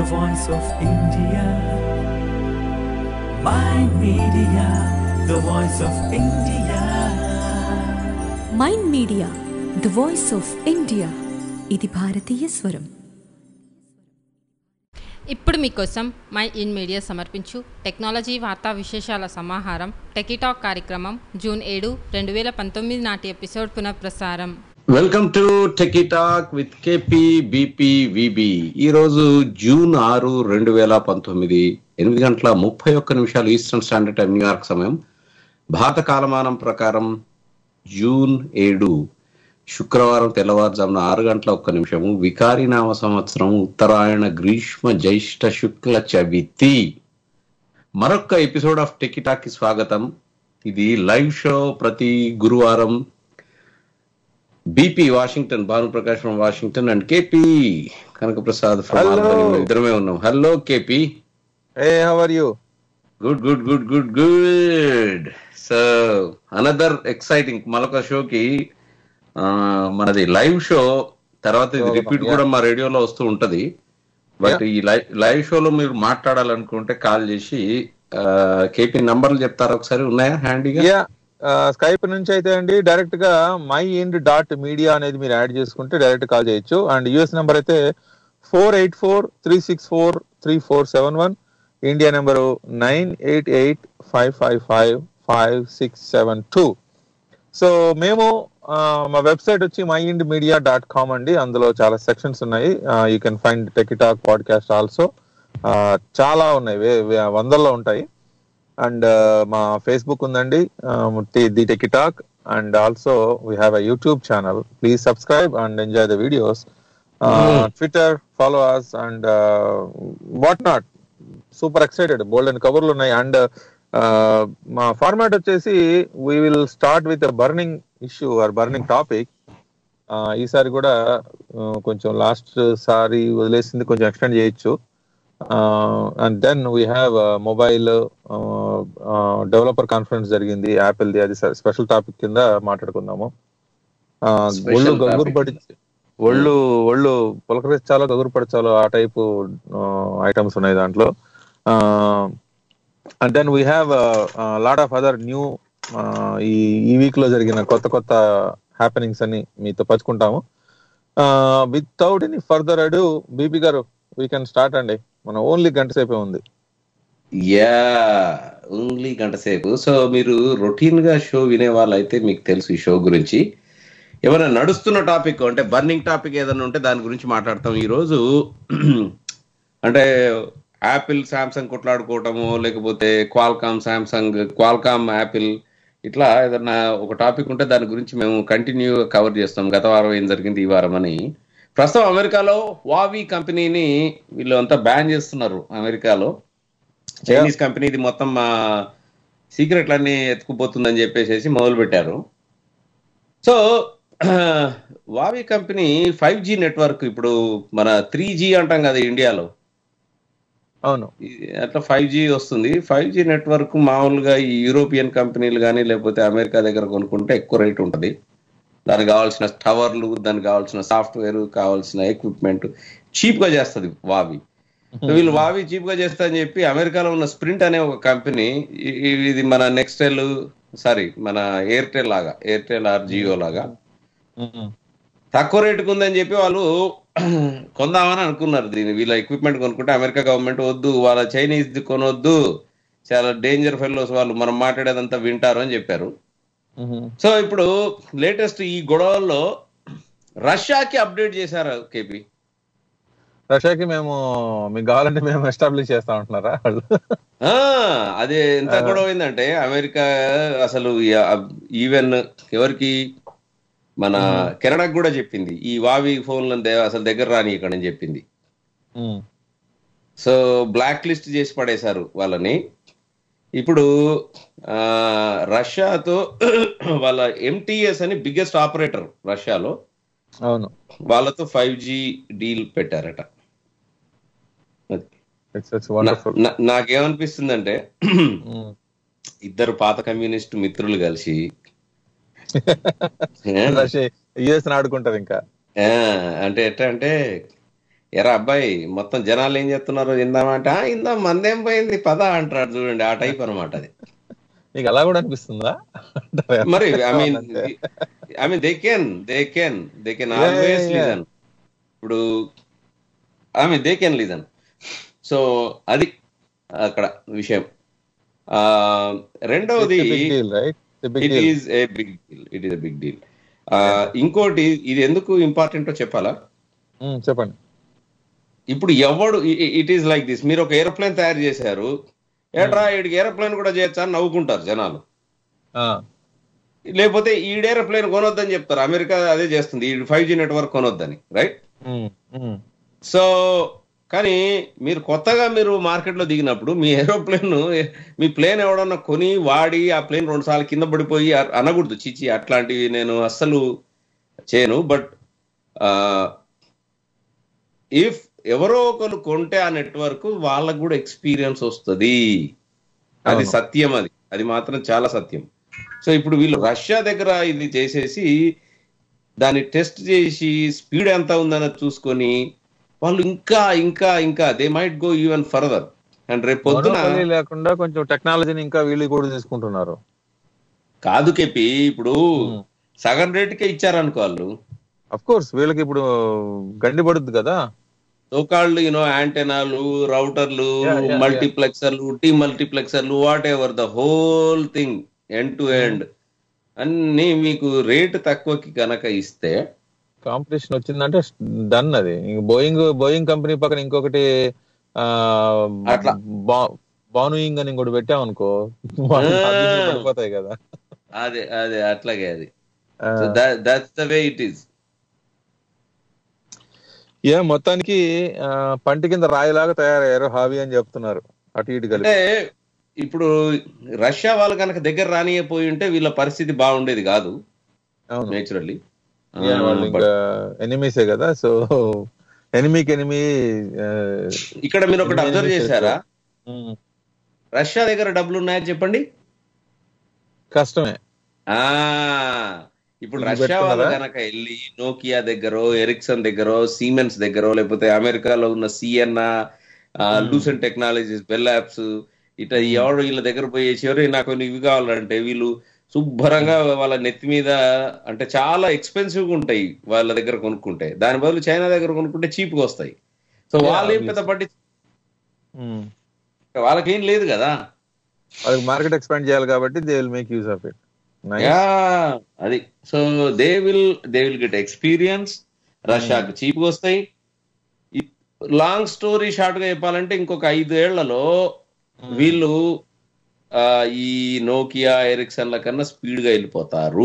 the voice of India. My media, the voice of India. Mind media the voice of India ఇది భారతీయ స్వరం ఇప్పుడు మీకోసం my in media సమర్పించు technology వార్తా విశేషాల సమాహారం టెకీటాక్ కార్యక్రమం జూన్ ఏడు రెండు వేల పంతొమ్మిది నాటి ఎపిసోడ్ పునఃప్రసారం welcome to techie talk with KP BP VB ఈ రోజు జూన్ ఆరు రెండు వేల పంతొమ్మిది ఎనిమిది గంటల ముప్పై ఒక్క నిమిషాలు ఈస్టర్న్ స్టాండర్డ్ టైం న్యూయార్క్ సమయం భారత కాలమానం ప్రకారం జూన్ ఏడు శుక్రవారం తెల్లవారుజామున ఆరు గంటల ఒక్క నిమిషము వికారినామ సంవత్సరం ఉత్తరాయణ గ్రీష్మ జ్యేష్ఠ శుక్ల చవితి మరొక ఎపిసోడ్ ఆఫ్ టెకిటాక్ కి స్వాగతం ఇది లైవ్ షో ప్రతి గురువారం BP Washington Bhanuprakash from Washington and KP Kanakaprasad from Hello. Albany ఇద్దరమే ఉన్నాం hello KP Hey, how are you? Good good good good good so another exciting మరొక షోకి ఆ, మనది లైవ్ షో తర్వాత ఇది Oh, రిపీట్ yeah. కూడా మా రేడియోలో వస్తూ ఉంటది బట్ ఈ లైవ్ లైవ్ షోలో మీరు మాట్లాడాలనుకుంటే కాల్ చేసి కేపీ నంబర్లు చెప్తారా ఒకసారి ఉన్నాయా హ్యాండీగా యా స్కైప్ నుంచి అయితే అండి డైరెక్ట్ గా మై ఇండ్ డాట్ మీడియా అనేది మీరు యాడ్ చేసుకుంటే డైరెక్ట్ కాల్ చేయొచ్చు అండ్ యుఎస్ నెంబర్ అయితే four eight four three six four three four seven one India number nine eight eight five five five five six seven two so మేము ఆ, మా website వచ్చి mind media dot com అండి అందులో చాలా sections ఉన్నాయి you can find techie talk podcast also చాలా ఉన్నాయి వే- వే- వందల్లో ఉంటాయి అండ్ మా ఫేస్బుక్ ఉందండి the techie talk and also we have a YouTube channel please subscribe and enjoy the videos Twitter follow us and what not super excited bold and కవర్లు ఉన్నాయి and మా format వచ్చేసి we will start with burning issue or burning topic ఈసారి కూడా uh, కొంచెం last సారి వదిలేసింది కొంచెం extend చేయొచ్చు and then we have mobile developer conference జరిగింది యాపిల్ ది అది స్పెషల్ టాపిక్ కింద మాట్లాడుకుందాము Uh, Special ఒళ్ళు topic. గగురు పడి ఒళ్ళు ఒళ్ళు పులకరించాలో గగురు పడచాలో ఆ టైపు ఐటమ్స్ ఉన్నాయి దాంట్లో and then we have lot of other new ఈ ఈ వీక్ లో జరిగిన కొత్త కొత్త హ్యాపెనింగ్స్ అని మీతో పంచుకుంటాము without any further ado BP garu we can start అండి మన ఓన్లీ గంట సేపే ఉంది యా ఓన్లీ గంట సేపు సో మీరు రొటీన్ గా షో వినే వాళ్ళైతే మీకు తెలుసు ఈ షో గురించి ఏమైనా నడుస్తున్న టాపిక్ అంటే బర్నింగ్ టాపిక్ ఏదైనా ఉంటే దాని గురించి మాట్లాడతాం ఈ రోజు అంటే యాపిల్ శాంసంగ్ కొట్లాడుకోవటము లేకపోతే క్వాల్కామ్ శాంసంగ్ క్వాల్కామ్ యాపిల్ ఇట్లా ఏదన్నా ఒక టాపిక్ ఉంటే దాని గురించి మేము కంటిన్యూ కవర్ చేస్తాం గత వారం ఏం జరిగింది ఈ వారం అని ప్రస్తుతం అమెరికాలో వావి కంపెనీని వీళ్ళు అంతా బ్యాన్ చేస్తున్నారు అమెరికాలో చైనీస్ కంపెనీ ఇది మొత్తం మా సీక్రెట్లన్నీ ఎత్తుకుపోతుందని చెప్పేసి మొదలు పెట్టారు సో వావి కంపెనీ ఫైవ్ జీ నెట్వర్క్ ఇప్పుడు మన త్రీ జీ అంటాం కదా ఇండియాలో అవును ఈ- అట్లా ఫైవ్ జీ వస్తుంది ఫైవ్ జీ నెట్వర్క్ మామూలుగా ఈ యూరోపియన్ కంపెనీలు కానీ లేకపోతే అమెరికా దగ్గర కొనుక్కుంటే ఎక్కువ రేట్ ఉంటుంది దానికి కావాల్సిన టవర్లు దానికి కావాల్సిన సాఫ్ట్వేర్ కావాల్సిన ఎక్విప్మెంట్ చీప్ గా చేస్తుంది వావి సో వీళ్ళు వావి చీప్ గా చేస్తా అని చెప్పి అమెరికాలో ఉన్న స్ప్రింట్ అనే ఒక కంపెనీ ఇ- ఇ- ఇది మన నెక్స్టెల్ సారీ మన ఎయిర్టెల్ లాగా ఎయిర్టెల్ ఆర్ జియో లాగా తక్కువ రేటుకు ఉందని చెప్పి వాళ్ళు కొందామని అనుకున్నారు దీన్ని వీళ్ళ ఎక్విప్మెంట్ కొనుక్కుంటే అమెరికా గవర్నమెంట్ వద్దు వాళ్ళ చైనీస్ కొనొద్దు చాలా డేంజర్ ఫెలోస్ వాళ్ళు మనం మాట్లాడేదంతా వింటారు అని చెప్పారు సో ఇప్పుడు లేటెస్ట్ ఈ గొడవల్లో రష్యాకి అప్డేట్ చేశారు కేపీ రష్యాకి మేము మీకు కావాలంటే మేము ఎస్టాబ్లిష్ చేస్తా ఉంటున్నారా వాళ్ళు ఆ, అదే ఎంత గొడవ అయిందంటే అమెరికా అసలు ఈవెన్ ఎవరికి మన కెనడాకి కూడా చెప్పింది ఈ వావి ఫోన్లను దే- అసలు దగ్గర రాని ఇక్కడ అని చెప్పింది ఉమ్. సో బ్లాక్ లిస్ట్ చేసి పడేశారు వాళ్ళని ఇప్పుడు ఆ, రష్యాతో వాళ్ళ ఎంటీఎస్ అని బిగ్గెస్ట్ ఆపరేటర్ రష్యాలో అవును వాళ్ళతో ఫైవ్ జీ డీల్ పెట్టారట అది. ఇట్స్ ఇట్స్ వండర్ఫుల్ నా- నాకేమనిపిస్తుందంటే ఇద్దరు పాత కమ్యూనిస్ట్ మిత్రులు కలిసి ఏ? రష్యా యుఎస్ ఆడుకుంటారు ఇంకా ఆ, అంటే ఎట్లా అంటే ఎరా అబ్బాయి మొత్తం జనాలు ఏం చేస్తున్నారు ఇందామంటే "ఆ, ఇందాం మందేం పోయింది పద అంటాడు చూడండి ఆ టైప్ అనమాట అది నీకు అలా కూడా అనిపిస్తుందా మరి I mean I mean they can they can they can Yeah, always yeah, yeah. Listen ఇప్పుడు I mean they can listen so అది అక్కడ విషయం ఆ, రెండవది big deal right big it deal is a big deal it is a big deal ఇంకోటి ఇది ఎందుకు ఇంపార్టెంటో చెప్పాలా చెప్పండి ఇప్పుడు ఎవడు ఇట్ ఈస్ లైక్ దిస్ మీరు ఒక ఏరోప్లేన్ తయారు చేశారు ఏట్రా వీడికి ఏరోప్లేన్ కూడా చేయొచ్చా అని నవ్వుకుంటారు జనాలు ఆ, లేకపోతే ఈ ఏరోప్లేన్ కొనొద్దని చెప్తారు అమెరికా అదే చేస్తుంది ఈ ఫైవ్ జీ నెట్వర్క్ కొనొద్దని రైట్ ఉమ్, ఉమ్. సో కానీ మీరు కొత్తగా మీరు మార్కెట్లో దిగినప్పుడు మీ ఏరోప్లేన్ మీ ప్లేన్ ఎవడన్నా కొని వాడి ఆ ప్లేన్ రెండు సార్లు కింద పడిపోయి అ- అనకూడదు చిచి అట్లాంటివి నేను అస్సలు చేయను బట్ ఇఫ్ ఎవరో ఒకరు కొంటే ఆ నెట్వర్క్ వాళ్ళకు కూడా ఎక్స్పీరియన్స్ వస్తుంది అది అవును. సత్యం అది అది మాత్రం చాలా సత్యం సో ఇప్పుడు వీళ్ళు రష్యా దగ్గర ఇది చేసేసి దాన్ని టెస్ట్ చేసి స్పీడ్ ఎంత ఉందన్నది చూసుకొని వాళ్ళు ఇంకా ఇంకా ఇంకా they might go even further and రేపు పొద్దున Monopoly లేకుండా కొంచెం టెక్నాలజీని ఇంకా వీళ్ళు కూడా తీసుకుంటున్నారు కాదు కేపి ఇప్పుడు Hmm. సగం రేటుకే ఇచ్చారనుకో వాళ్ళు అఫ్ కోర్స్ వీళ్ళకి ఇప్పుడు గండి పడుద్ది కదా సోకాళ్ళు యూనో యాంటెనాలు రౌటర్లు Yeah, yeah, yeah. మల్టీప్లెక్సర్లు టీ మల్టీప్లెక్సర్లు whatever the whole thing end to end అన్ని మీకు రేటు తక్కువకి కనుక ఇస్తే కాంపిటీషన్ వచ్చిందంటే డన్ అది ఇంక బోయింగ్ బోయింగ్ కంపెనీ పక్కన ఇంకొకటి ఆ, అట్లా. బా- బానుయింగ్ అని ఇంకోటి పెట్టామనుకో వాళ్ళు ఆ. business పడిపోతాయి కదా అదే అదే అట్లాగే అది ఆ, that's the way it is a మొత్తానికి ఆ, పంటి కింద రాయిలాగా తయారయ్యారు హావీ అని చెప్తున్నారు అటు ఇటు కలిపి అంటే ఇప్పుడు రష్యా వాళ్ళు కనుక దగ్గర రానియపోయి ఉంటే వీళ్ళ పరిస్థితి బాగుండేది కాదు అవును నేచురల్లీ ఏ, వాళ్ళు ఇంకా ఎనిమీసే కదా సో ఎనిమీకి ఎనిమీ ఇక్కడ మీరు ఒకటి Enemy అబ్జర్వ్ enemies చేశారా రష్యా దగ్గర డబ్బులు ఉన్నాయా చెప్పండి కష్టమే ఆ ఇప్పుడు ఇది రష్యా వాళ్ళు పెట్టుకున్నారా? కనుక వెళ్ళి నోకియా దగ్గర ఎరిక్సన్ దగ్గర సీమెన్స్ దగ్గర లేకపోతే అమెరికాలో ఉన్న CN Lucent technologies Bell labs ఇట్లా ఎవరు వీళ్ళ దగ్గర పోయి చివరి నాకు ఇవి కావాలంటే వీళ్ళు శుభ్రంగా వాళ్ళ నెత్తి మీద అంటే చాలా ఎక్స్పెన్సివ్ గా ఉంటాయి వాళ్ళ దగ్గర కొనుక్కుంటే దాని బదులు చైనా దగ్గర కొనుక్కుంటే చీప్ గా వస్తాయి సో Yeah, వాళ్ళు ఏం పెద్ద పట్టి ఉమ్. వాళ్ళకేం లేదు కదా వాళ్ళకి మార్కెట్ ఎక్స్పాండ్ చేయాలి కాబట్టి they will make use of it ya అది so they will they will get experience రష్యాకు చీప్ గా వస్తాయి లాంగ్ స్టోరీ షార్ట్ గా చెప్పాలంటే ఇంకొక ఐదు ఏళ్లలో వీళ్ళు ఆ, ఈ నోకియా ఎరిక్సన్ల కన్నా స్పీడ్ గా వెళ్ళిపోతారు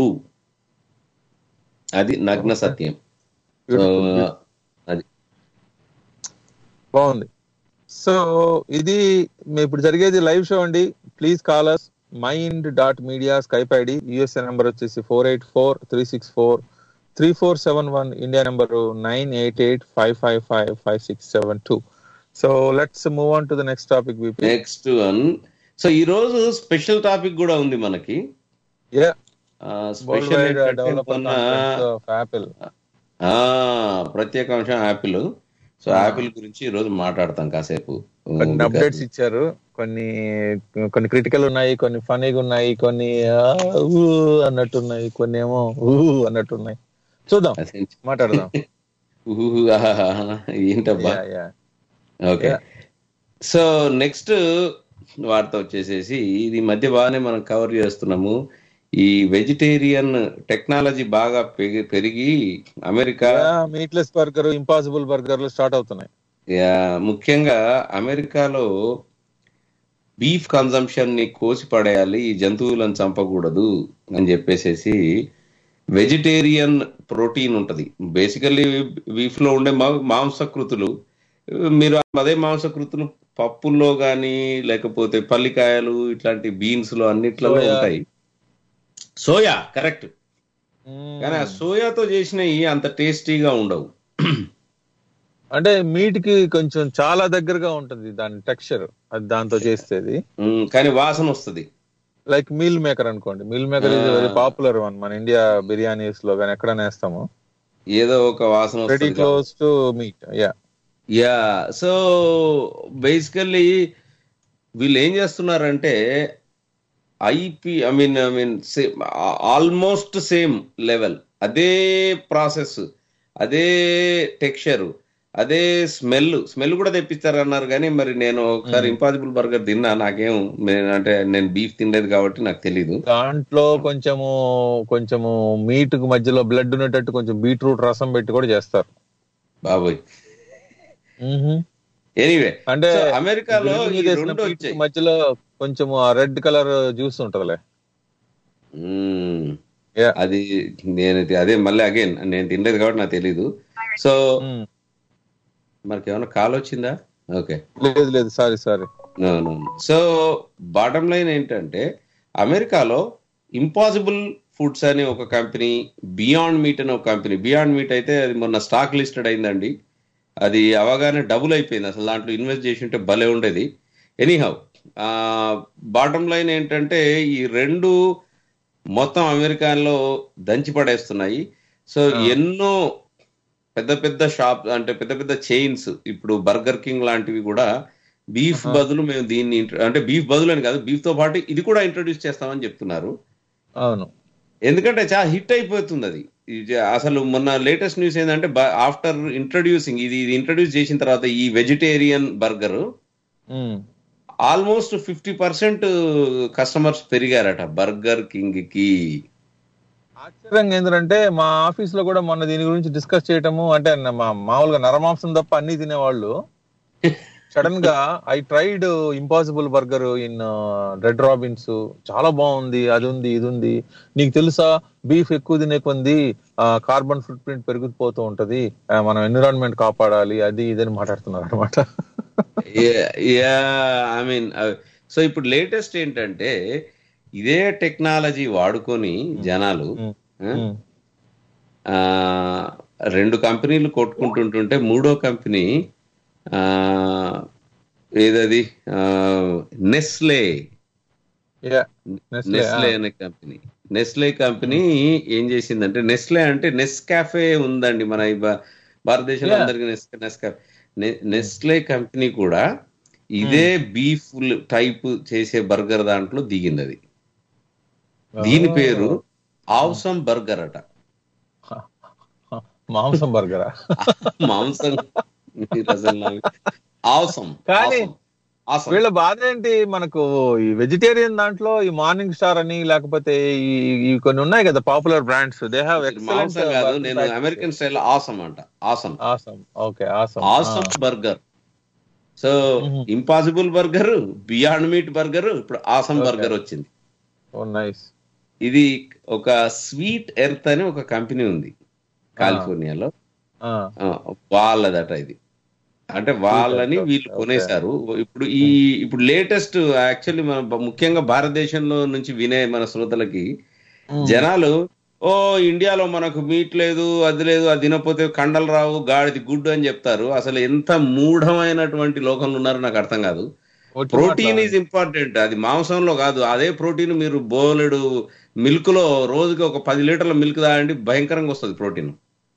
అది నగ్న సత్యం సో అది బాగుంది సో ఇది మీ ఇప్పుడు జరిగేది లైవ్ షో అండి please call us mind dot media Skype ID USA number వచ్చేసి four eight four three six four three four seven one India number nine eight eight five five five five six seven two so let's move on to the next topic BP next one so ఈ రోజు special topic కూడా ఉంది మనకి yeah world special wide developer of Apple ఆ ప్రత్యేక అంశం Apple so Apple గురించి ఈ రోజు మాట్లాడతాం కాసేపు కొన్ని అప్డేట్స్ ఇచ్చారు కొన్ని కొన్ని క్రిటికల్ ఉన్నాయి కొన్ని ఫనీగా ఉన్నాయి కొన్ని ఆ, ఊ అన్నట్టున్నాయి కొన్ని ఏమో ఊ అన్నట్టున్నాయి చూద్దాం మాట్లాడదాం ఊహు, ఆహాహా, ఏంటబ్బా yeah yeah okay Yeah. So next వార్త వచ్చేసేసి ఇది ఈ మధ్య బాగానే మనం కవర్ చేస్తున్నాము ఈ వెజిటేరియన్ టెక్నాలజీ బాగా పెరిగి పెరిగి అమెరికా మీట్లెస్ బర్గర్ ఇంపాసిబుల్ బర్గర్లు స్టార్ట్ అవుతున్నాయి యా, ముఖ్యంగా అమెరికాలో బీఫ్ కన్జంప్షన్ ని కోసి పడేయాలి ఈ జంతువులను చంపకూడదు అని చెప్పేసేసి వెజిటేరియన్ ప్రోటీన్ ఉంటది బేసికల్లీ బీఫ్ లో ఉండే మా- మాంసకృతులు మీరు అదే మాంసకృతులు పప్పుల్లో గాని లేకపోతే పల్లికాయలు ఇట్లాంటి బీన్స్ లో అన్నిట్లలో Soya. ఉంటాయి సోయా కరెక్ట్ కానీ ఆ సోయాతో చేసినవి అంత టేస్టీగా ఉండవు అంటే మీట్ కి కొంచెం చాలా దగ్గరగా ఉంటుంది దాని టెక్స్చర్ అది దాంతో చేస్తేది ఉమ్, కానీ వాసన వస్తుంది లైక్ మీల్ మేకర్ అనుకోండి meal maker is Ah. Very popular one మన ఇండియా బిర్యానీస్ లో కానీ ఎక్కడ వేస్తాము ఏదో ఒక వాసన వెరీ వస్తుంది close to meat yeah yeah so basically వీళ్ళు ఏం చేస్తున్నారంటే ఐపి I mean I mean same almost same level అదే ప్రాసెస్ అదే టెక్స్చర్ అదే స్మెల్ స్మెల్ కూడా తెప్పిస్తారన్నారు కానీ మరి నేను ఒకసారి ఇంపాసిబుల్ బర్గర్ తిన్నా నాకేం నేను అంటే నేను బీఫ్ తినలేదు కాబట్టి నాకు తెలీదు దాంట్లో కొంచెము కొంచెము మీట్ కు మధ్యలో బ్లడ్ ఉండేటట్టు కొంచెం బీట్రూట్ రసం పెట్టి కూడా చేస్తారు బాబోయ్ ఎనీవే అంటే అమెరికాలో grill ఈ మీద వేసిన రెండు meat కు వచ్చాయి మధ్యలో కొంచెం రెడ్ కలర్ జ్యూస్ ఉంటదిలే మ్మ్. Yeah. అది నేను ఇది- అదే మళ్ళీ అగైన్ నేను తినలేదు కాబట్టి నాకు తెలీదు సో మ్మ్. మనకి ఏమైనా కాల్ వచ్చిందా ఓకే లేదు లేదు sorry sorry so bottom line ఏంటంటే అమెరికాలో ఇంపాసిబుల్ ఫుడ్స్ అనే ఒక కంపెనీ బియాండ్ మీట్ అనే ఒక కంపెనీ బియాండ్ మీట్ అయితే అది మొన్న స్టాక్ లిస్టెడ్ అయిందండి అది అవగానే డబుల్ అయిపోయింది అసలు దాంట్లో ఇన్వెస్ట్ చేసి ఉంటే భలే ఉండేది ఎనీహౌ బాటమ్ లైన్ ఏంటంటే ఈ రెండు మొత్తం అమెరికాలో దంచి పడేస్తున్నాయి సో ఎన్నో పెద్ద పెద్ద షాప్ అంటే పెద్ద పెద్ద చైన్స్ ఇప్పుడు బర్గర్ కింగ్ లాంటివి కూడా బీఫ్ బదులు మేము దీన్ని ఇంట్ర- అంటే బీఫ్ బదులు అని కాదు బీఫ్ తో పాటు ఇది కూడా ఇంట్రొడ్యూస్ చేస్తామని చెప్తున్నారు అవును ఎందుకంటే చాలా హిట్ అయిపోతుంది అది ఇది అసలు మొన్న లేటెస్ట్ న్యూస్ ఏంటంటే ఆఫ్టర్ ఇంట్రడ్యూసింగ్ ఇది ఇది ఇంట్రడ్యూస్ చేసిన తర్వాత ఈ వెజిటేరియన్ బర్గర్ మ్మ్. ఆల్మోస్ట్ ఫిఫ్టీ పర్సెంట్ కస్టమర్స్ పెరిగారట బర్గర్ కింగ్ కి ఆశ్చర్యంగా ఏంటంటే మా ఆఫీస్ లో కూడా మొన్న దీని గురించి డిస్కస్ చేయటము అంటే న- మా మామూలుగా నరమాంసం తప్ప అన్ని తినేవాళ్ళు సడన్ గా I tried impossible burger in Red Robins చాలా బాగుంది అది ఉంది ఇది ఉంది నీకు తెలుసా బీఫ్ ఎక్కువ తినే కొంది కార్బన్ ఫుట్ ప్రింట్ పెరిగిపోతూ ఉంటది ఆ, మనం ఎన్విరాన్మెంట్ కాపాడాలి అది ఇదని మాట్లాడుతున్నారు అనమాట ఐ మీన్ సో ఇప్పుడు లేటెస్ట్ ఏంటంటే ఇదే టెక్నాలజీ వాడుకొని జనాలు ఆ, ఆ, రెండు కంపెనీలు కొట్టుకుంటుంటుంటే మూడో కంపెనీ ఆ, ఏదది నెస్లే నెస్లే అనే కంపెనీ నెస్లే కంపెనీ ఏం చేసిందంటే నెస్లే అంటే నెస్ కాఫే ఉందండి మన ఈ భా- భారతదేశంలో Yeah. అందరికి నెస్ నెస్ కాఫే నెస్లే కంపెనీ కూడా ఇదే బీఫ్ టైప్ చేసే బర్గర్ దాంట్లో దిగింది అది దీని పేరు ఆవసం బర్గర్ అట మాంసం బర్గరా మాంసం మీరు అసలు నాకు- ఆవసం కానీ ఆవసం. ఆవసం. వీళ్ళ బాధ ఏంటి మనకు ఈ వెజిటేరియన్ దాంట్లో ఈ మార్నింగ్ స్టార్ అని లేకపోతే ఈ ఈ కొన్ని ఉన్నాయి కదా పాపులర్ బ్రాండ్స్ దే హావ్ మాంసం కాదు నేను అమెరికన్ స్టైల్ ఆసం అంట awesome awesome okay awesome awesome burger so impossible burger beyond meat burger ఇప్పుడు ఆసమ్ బర్గర్ వచ్చింది ఓ నైస్ ఇది ఒక స్వీట్ ఎర్త్ అని ఒక కంపెనీ ఉంది కాలిఫోర్నియాలో ఆ, వాళ్ళదట ఇది అంటే వాళ్ళని Earth, వీళ్ళు okay. కొనేశారు ఇప్పుడు ఈ ఇప్పుడు లేటెస్ట్ యాక్చువల్లీ మన బ- ముఖ్యంగా భారతదేశంలో నుంచి వినే మన శ్రోతలకి జనాలు ఓ ఇండియాలో మనకు మీట్ లేదు అది లేదు అది తినకపోతే కండలు రావు గాడిది గుడ్డు అని చెప్తారు అసలు ఎంత మూఢమైనటువంటి లోకంలో ఉన్నారో నాకు అర్థం కాదు ప్రోటీన్ ఈజ్ ఇంపార్టెంట్ అది మాంసంలో కాదు అదే ప్రోటీన్ మీరు బోలెడు మిల్క్ లో రోజుకి ఒక పది లీటర్ల మిల్క్ తాగండి భయంకరంగా వస్తుంది ప్రోటీన్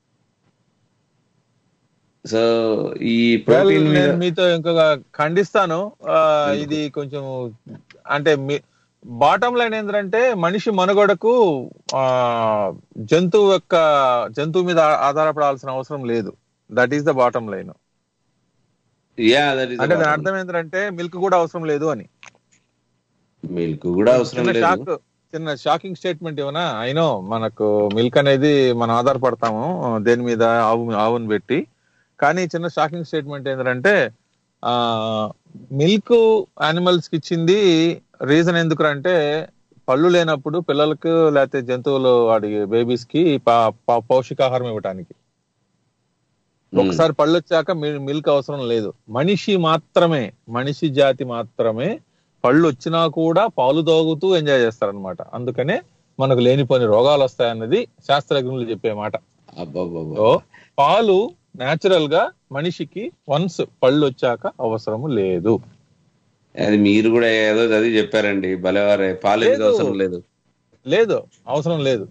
సో ఈ ప్రోటీన్ మీద నేను మీతో ఇంకొక ఖండిస్తాను ఆ, ఇది కొంచెం అంటే బాటం లైన్ ఏంటంటే మనిషి మనుగడకు ఆ జంతువు యొక్క జంతువు మీద ఆ- ఆధారపడాల్సిన అవసరం లేదు that is the bottom line yeah that అంటే దాని అర్థం ఏంటంటే మిల్క్ కూడా అవసరం లేదు అని మిల్క్ కూడా అవసరం చిన్న లేదు షాక్ చిన్న షాకింగ్ స్టేట్మెంట్ ఏమన్నా అయినో మనకు మిల్క్ అనేది మనం ఆధారపడతాము దేని మీద ఆవు ఆవును పెట్టి కానీ చిన్న షాకింగ్ స్టేట్మెంట్ ఏంటంటే ఆ మిల్క్ యానిమల్స్ కి ఇచ్చింది రీజన్ ఎందుకంటే పళ్ళు లేనప్పుడు పిల్లలకు లేకపోతే జంతువులు వాడి బేబీస్ కి పా- పా- పౌష్టికాహారం ఇవ్వటానికి ఒకసారి పళ్ళు వచ్చాక మిల్- మిల్క్ అవసరం లేదు మనిషి మాత్రమే మనిషి జాతి మాత్రమే పళ్ళు వచ్చినా కూడా పాలు తాగుతూ ఎంజాయ్ చేస్తారనమాట అందుకనే మనకు లేనిపోని రోగాలు వస్తాయన్నది శాస్త్రజ్ఞులు చెప్పే మాట అబ్బబ్బబ్బా. సో పాలు నేచురల్ గా మనిషికి వన్స్ పళ్ళు వచ్చాక అవసరం లేదు అది మీరు కూడా ఏదో చదివి చెప్పారండి భలేవారే పాలు ఎందుకు లేదు. అవసరం లేదు లేదు అవసరం లేదు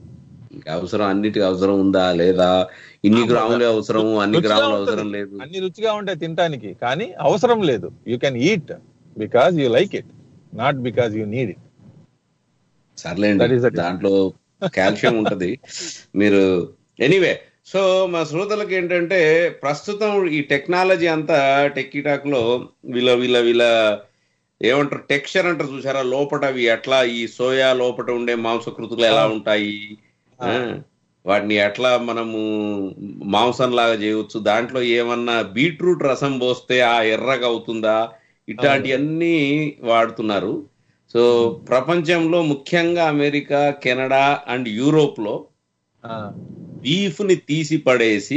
ఇంకా అవసరం అన్నిటికీ అవసరం ఉందా లేదా ఇన్ని గ్రాములే అవసరం అన్ని రుచిగా గ్రాములు ఉంటది. అవసరం లేదు అన్ని రుచిగా ఉంటాయి తినడానికి కానీ అవసరం లేదు you can eat because you like it not because you need it That is సర్లేండి the- దాంట్లో కాల్షియం ఉంటది మీరు ఎనీవే సో మా శ్రోతలకు ఏంటంటే ప్రస్తుతం ఈ టెక్నాలజీ అంతా టెక్కిటాక్ లో వీళ్ళ వీళ్ళ వీళ్ళ ఏమంటారు టెక్స్చర్ అంటారు చూసారా లోపట అవి ఎట్లా ఈ సోయా లోపట ఉండే మాంసకృతులు ఎలా ఉంటాయి ఆ, వాటిని ఎట్లా మనము మాంసం లాగా చేయవచ్చు దాంట్లో ఏమన్నా బీట్రూట్ రసం పోస్తే ఆ ఎర్రగా అవుతుందా ఇట్లాంటివన్నీ వాడుతున్నారు సో ప్రపంచంలో ముఖ్యంగా అమెరికా కెనడా అండ్ యూరోప్ లో బీఫ్ ని తీసి పడేసి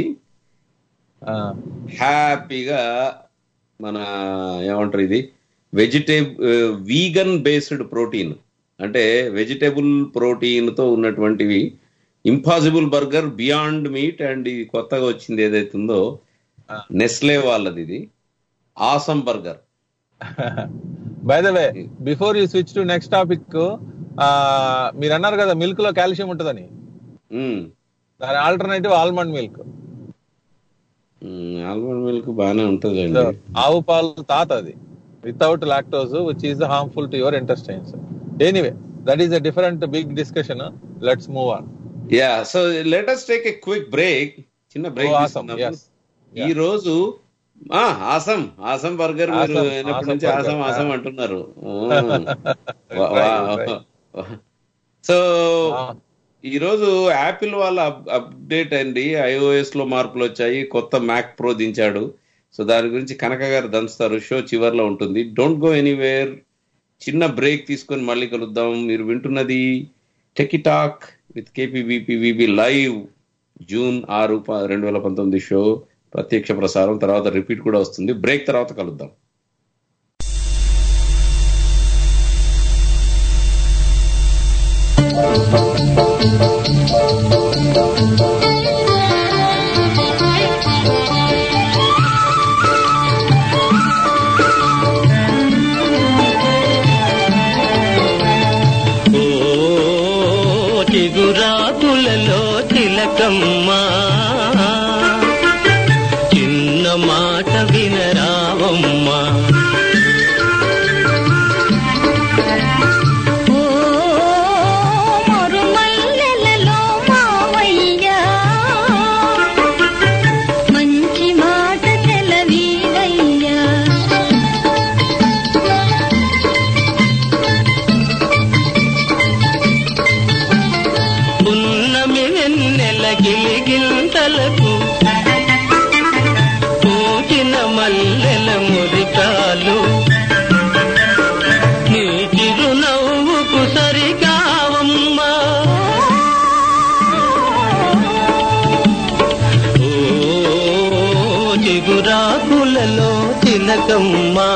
హ్యాపీగా మన ఏమంటారు ఇది వెజిటేబుల్ వీగన్ బేస్డ్ ప్రోటీన్ అంటే వెజిటేబుల్ ప్రోటీన్ తో ఉన్నటువంటివి impossible burger beyond meat and ఇది కొత్తగా వచ్చింది ఏదైతే ఉందో నెస్లే వాళ్ళది ఇది awesome burger by the way before you switch to next topic మీరు అన్నారు కదా మిల్క్ లో కాల్షియం ఉంటుందని దాని alternative almond milk almond milk బాగానే ఉంటుంది ఆవు పాలు తాత అది without lactose which is harmful to your intestines anyway that is a different big discussion let's move on yeah so let us take a quick break చిన్న break awesome. Yes. ఈ రోజు ఆ ఆసం ఆసం బర్గర్ మీరు Awesome, అయినప్పటి awesome నుంచి awesome burger. Awesome అంటున్నారు Right, right. So ఈ రోజు యాపిల్ వాళ్ళ అప్డేట్ అండి ఐఓఎస్ లో మార్పులు వచ్చాయి కొత్త మ్యాక్ ప్రో దించాడు సో దాని గురించి కనక గారు దంచుతారు షో చివర్లో ఉంటుంది డోంట్ గో ఎనీవేర్ చిన్న బ్రేక్ తీసుకొని మళ్ళీ కలుద్దాం మీరు వింటున్నది techie talk with KPBPVB live June ఆరు ప- రెండు వేల పంతొమ్మిది షో ప్రత్యక్ష ప్రసారం తర్వాత రిపీట్ కూడా వస్తుంది బ్రేక్ తర్వాత కలుద్దాం ఓ చిగురాకులలో తిలకమ్మ చిన్న మాట వినరావమ్మా ఓ మరుమల్లెలలో మావయ్య మంచి మాట తెలవీరయ్యా పున్నమి వెన్నెల గిలిగింతలకు పూచిన మల్లెల మురికాలు నీ చిరునవ్వుకు సరికావమ్మా ఓ చిగురాకులలో తిలకమ్మా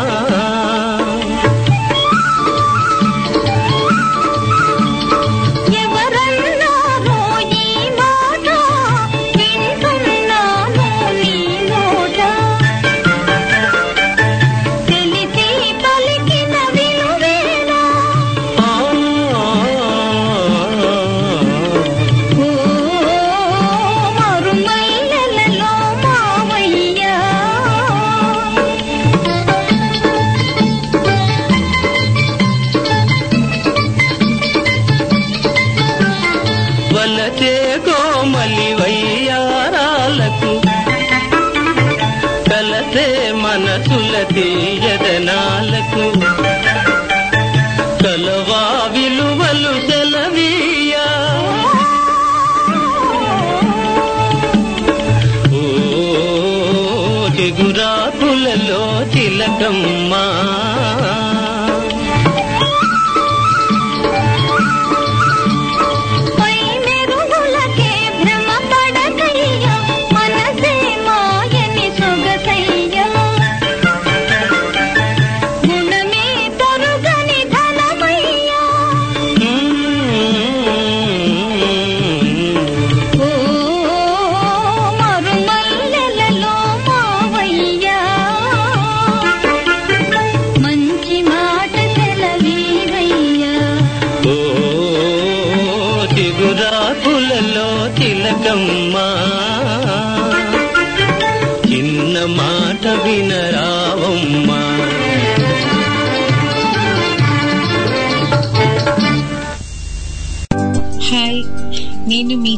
ఎవరన్నారో ఈ మాట వింటున్నాను నీ నోట తెలిసి పలికిన విలువేనా ఓ మరుమల్లెలలో మావయ్య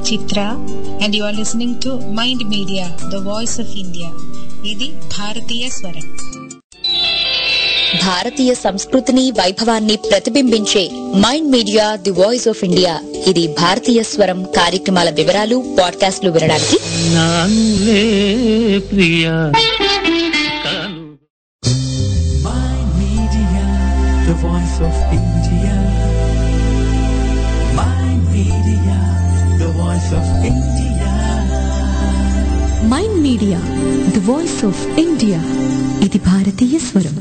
చిత్ర and you are listening to Mind media the voice of India ఇది భారతీయ స్వరం భారతీయ సంస్కృతిని వైభవాన్ని ప్రతిబింబించే Mind Media the voice of India ఇది భారతీయ స్వరం కార్యక్రమాల వివరాలు పాడ్కాస్ట్లు వినడానికి నానులే ప్రియా Mind Media, the voice of India. Mind Media, the voice of India. Mind Media the voice of India ఇది భారతీయ స్వరం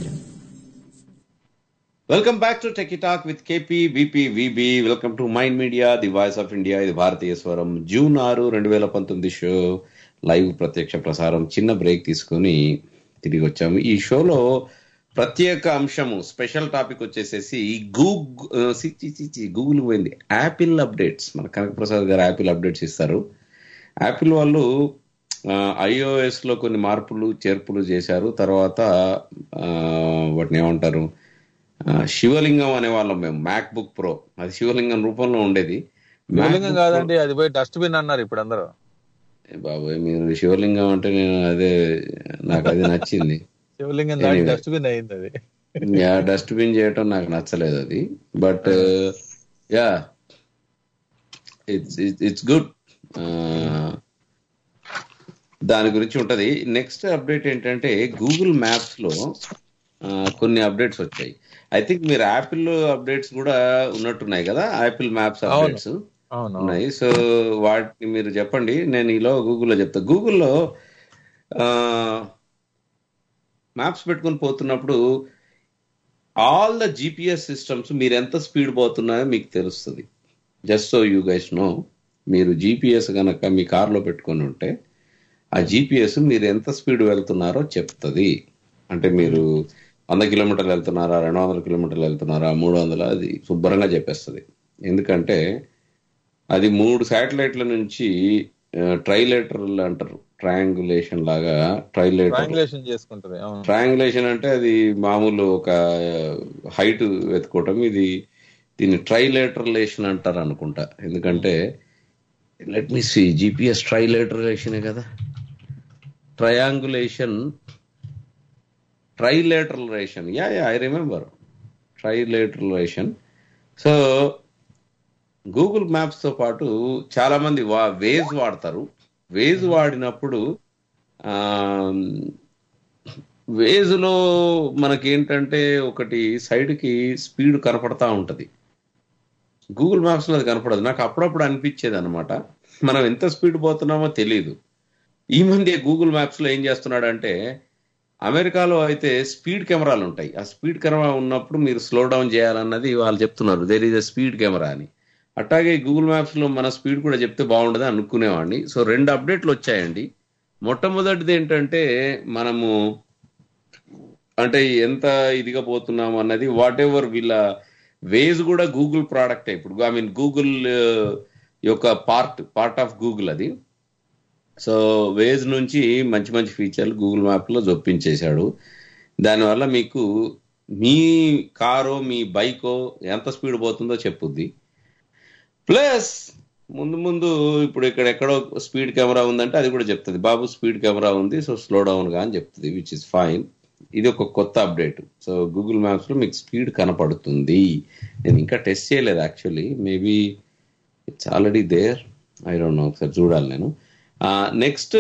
welcome back to tech talk with KP BP VB welcome to Mind Media the voice of India ఇది భారతీయ స్వరం June ఆరు రెండు వేల పంతొమ్మిది షో లైవ్ ప్రత్యక్ష ప్రసారం చిన్న బ్రేక్ తీసుకొని తిరిగి వచ్చాము ఈ షోలో ప్రత్యేక అంశము స్పెషల్ టాపిక్ వచ్చేసేసి గూగుల్ గూగుల్ పోయింది యాపిల్ అప్డేట్స్ మన కనకప్రసాద్ గారు యాపిల్ అప్డేట్స్ ఇస్తారు యాపిల్ వాళ్ళు ఐఓఎస్ లో కొన్ని మార్పులు చేర్పులు చేశారు తర్వాత ఆ, వాటిని ఏమంటారు ఆ, శివలింగం అనే వాళ్ళం మేము మ్యాక్ బుక్ ప్రో అది శివలింగం రూపంలో ఉండేది శివలింగం MacBook కాదండి అది పోయి డస్ట్బిన్ అన్నారు ఇప్పుడు అందరూ Pro- బాబోయ్ మీరు శివలింగం అంటే నేను అదే నాకు అది నచ్చింది శివలింగం దాటి Anyway. డస్ట్బిన్ అయింది అది యా డస్ట్బిన్ చేయటం నాకు నచ్చలేదు అది but yeah it's it's good దాని గురించి ఉంటది నెక్స్ట్ అప్డేట్ ఏంటంటే గూగుల్ మ్యాప్స్ లో ఆ, కొన్ని అప్డేట్స్ వచ్చాయి ఐ థింక్ మీరు యాపిల్ అప్డేట్స్ కూడా ఉన్నట్టున్నాయి కదా యాపిల్ మ్యాప్స్ అవును. అప్డేట్స్ అవును ఉన్నాయి సో వాటిని మీరు చెప్పండి నేను ఈలో గూగుల్లో చెప్తా గూగుల్లో మ్యాప్స్ పెట్టుకొని పోతున్నప్పుడు ఆల్ ద జిపిఎస్ సిస్టమ్స్ మీరు ఎంత స్పీడ్ పోతున్నాయో మీకు తెలుస్తుంది just so you guys know మీరు జిపిఎస్ కనుక మీ కార్లో పెట్టుకొని ఉంటే ఆ జిపిఎస్ మీరు ఎంత స్పీడ్ వెళ్తున్నారో చెప్తుంది అంటే మీరు వంద కిలోమీటర్లు వెళ్తున్నారా రెండు వందల కిలోమీటర్లు వెళ్తున్నారా మూడు వందల అది శుభ్రంగా చెప్పేస్తుంది ఎందుకంటే అది మూడు శాటిలైట్ల నుంచి ట్రైలేటర్లు అంటారు ట్రయాంగులేషన్ లాగా ట్రైలేటర్ ట్రాంగులేషన్ చేసుకుంటది అవును ట్రయాంగులేషన్ అంటే అది మామూలు ఒక హైట్ వెతుకోవటం ఇది దీన్ని ట్రైలేటర్లేషన్ అంటారు అనుకుంటా ఎందుకంటే లెట్ మీ సి జిపిఎస్ ట్రైలేటర్లేషనే కదా triangulation trilateration yeah yeah I remember trilateration so Google Maps తో పాటు చాలా మంది వా వేజ్ వాడతారు వేజ్ వాడినప్పుడు వేజ్ లో మనకేంటంటే ఒకటి సైడ్ కి స్పీడ్ కనపడతా ఉంటది గూగుల్ మ్యాప్స్ లో అది కనపడదు నాకు అప్పుడప్పుడు అనిపించేది అనమాట మనం ఎంత స్పీడ్ పోతున్నామో తెలియదు ఈ మధ్య గూగుల్ మ్యాప్స్ లో ఏం చేస్తున్నాడంటే అమెరికాలో అయితే స్పీడ్ కెమెరాలు ఉంటాయి ఆ స్పీడ్ కెమెరా ఉన్నప్పుడు మీరు స్లో డౌన్ చేయాలన్నది వాళ్ళు చెప్తున్నారు there is a speed camera అని అట్లాగే గూగుల్ మ్యాప్స్ లో మన స్పీడ్ కూడా చెప్తే బాగుండదు అనుకునేవాడిని సో రెండు అప్డేట్లు వచ్చాయండి మొట్టమొదటిది ఏంటంటే మనము అంటే ఎంత ఇదిగా పోతున్నాం అన్నది వాట్ ఎవర్ వీళ్ళ వేజ్ కూడా గూగుల్ ప్రోడక్ట్ ఇప్పుడు ఐ మీన్ గూగుల్ యొక్క పార్ట్ పార్ట్ ఆఫ్ గూగుల్ అది సో వేజ్ నుంచి మంచి మంచి ఫీచర్లు గూగుల్ మ్యాప్ లో జొప్పించేశాడు దానివల్ల మీకు మీ కారో మీ బైకో ఎంత స్పీడ్ పోతుందో చెప్పుద్ది ప్లస్ ముందు ముందు ఇప్పుడు ఇక్కడ ఎక్కడో స్పీడ్ కెమెరా ఉందంటే అది కూడా చెప్తుంది బాబు స్పీడ్ కెమెరా ఉంది సో స్లో డౌన్ గా అని చెప్తుంది విచ్ ఇస్ ఫైన్ ఇది ఒక కొత్త అప్డేట్ సో గూగుల్ మ్యాప్స్ లో మీకు స్పీడ్ కనపడుతుంది నేను ఇంకా టెస్ట్ చేయలేదు actually maybe it's already there I don't know ఒకసారి చూడాలి నేను నెక్స్ట్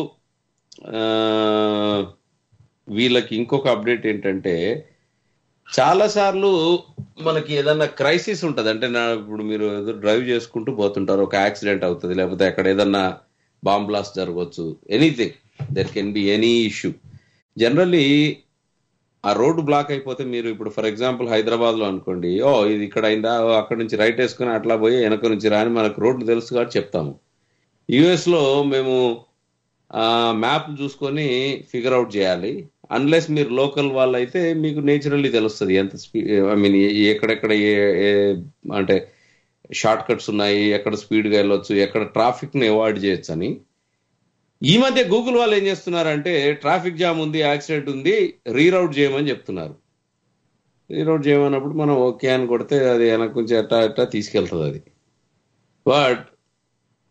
వీళ్ళకి ఇంకొక అప్డేట్ ఏంటంటే చాలా సార్లు మనకి ఏదన్నా క్రైసిస్ ఉంటుంది అంటే నా ఇప్పుడు మీరు ఏదో డ్రైవ్ చేసుకుంటూ పోతుంటారు ఒక యాక్సిడెంట్ అవుతుంది లేకపోతే అక్కడ ఏదన్నా బాంబ్ బ్లాస్ట్ జరగవచ్చు anything there can be any issue generally ఆ రోడ్డు బ్లాక్ అయిపోతే మీరు ఇప్పుడు ఫర్ ఎగ్జాంపుల్ హైదరాబాద్ లో అనుకోండి ఓ ఇది ఇక్కడ అయిందా ఓ, అక్కడ నుంచి రైట్ వేసుకుని అట్లా పోయి వెనక నుంచి రాని మనకు రోడ్డు తెలుసు కాబట్టి చెప్తాము యుఎస్ లో మేము మ్యాప్ చూసుకొని ఫిగర్ అవుట్ చేయాలి అన్లెస్ మీరు లోకల్ వాళ్ళు అయితే మీకు నేచురల్లీ తెలుస్తుంది ఎంత స్పీడ్ ఐ మీన్ ఎక్కడెక్కడ ఏ ఏ- అంటే షార్ట్ కట్స్ ఉన్నాయి ఎక్కడ స్పీడ్గా వెళ్ళొచ్చు ఎక్కడ ట్రాఫిక్ ని అవాయిడ్ చేయొచ్చు అని ఈ మధ్య గూగుల్ వాళ్ళు ఏం చేస్తున్నారంటే ట్రాఫిక్ జామ్ ఉంది యాక్సిడెంట్ ఉంది రీరౌట్ చేయమని చెప్తున్నారు రీరౌట్ చేయమన్నప్పుడు మనం ఓకే అని కొడితే అది వెనక నుంచి ఎట్టా ఎట్టా తీసుకెళ్తుంది అది but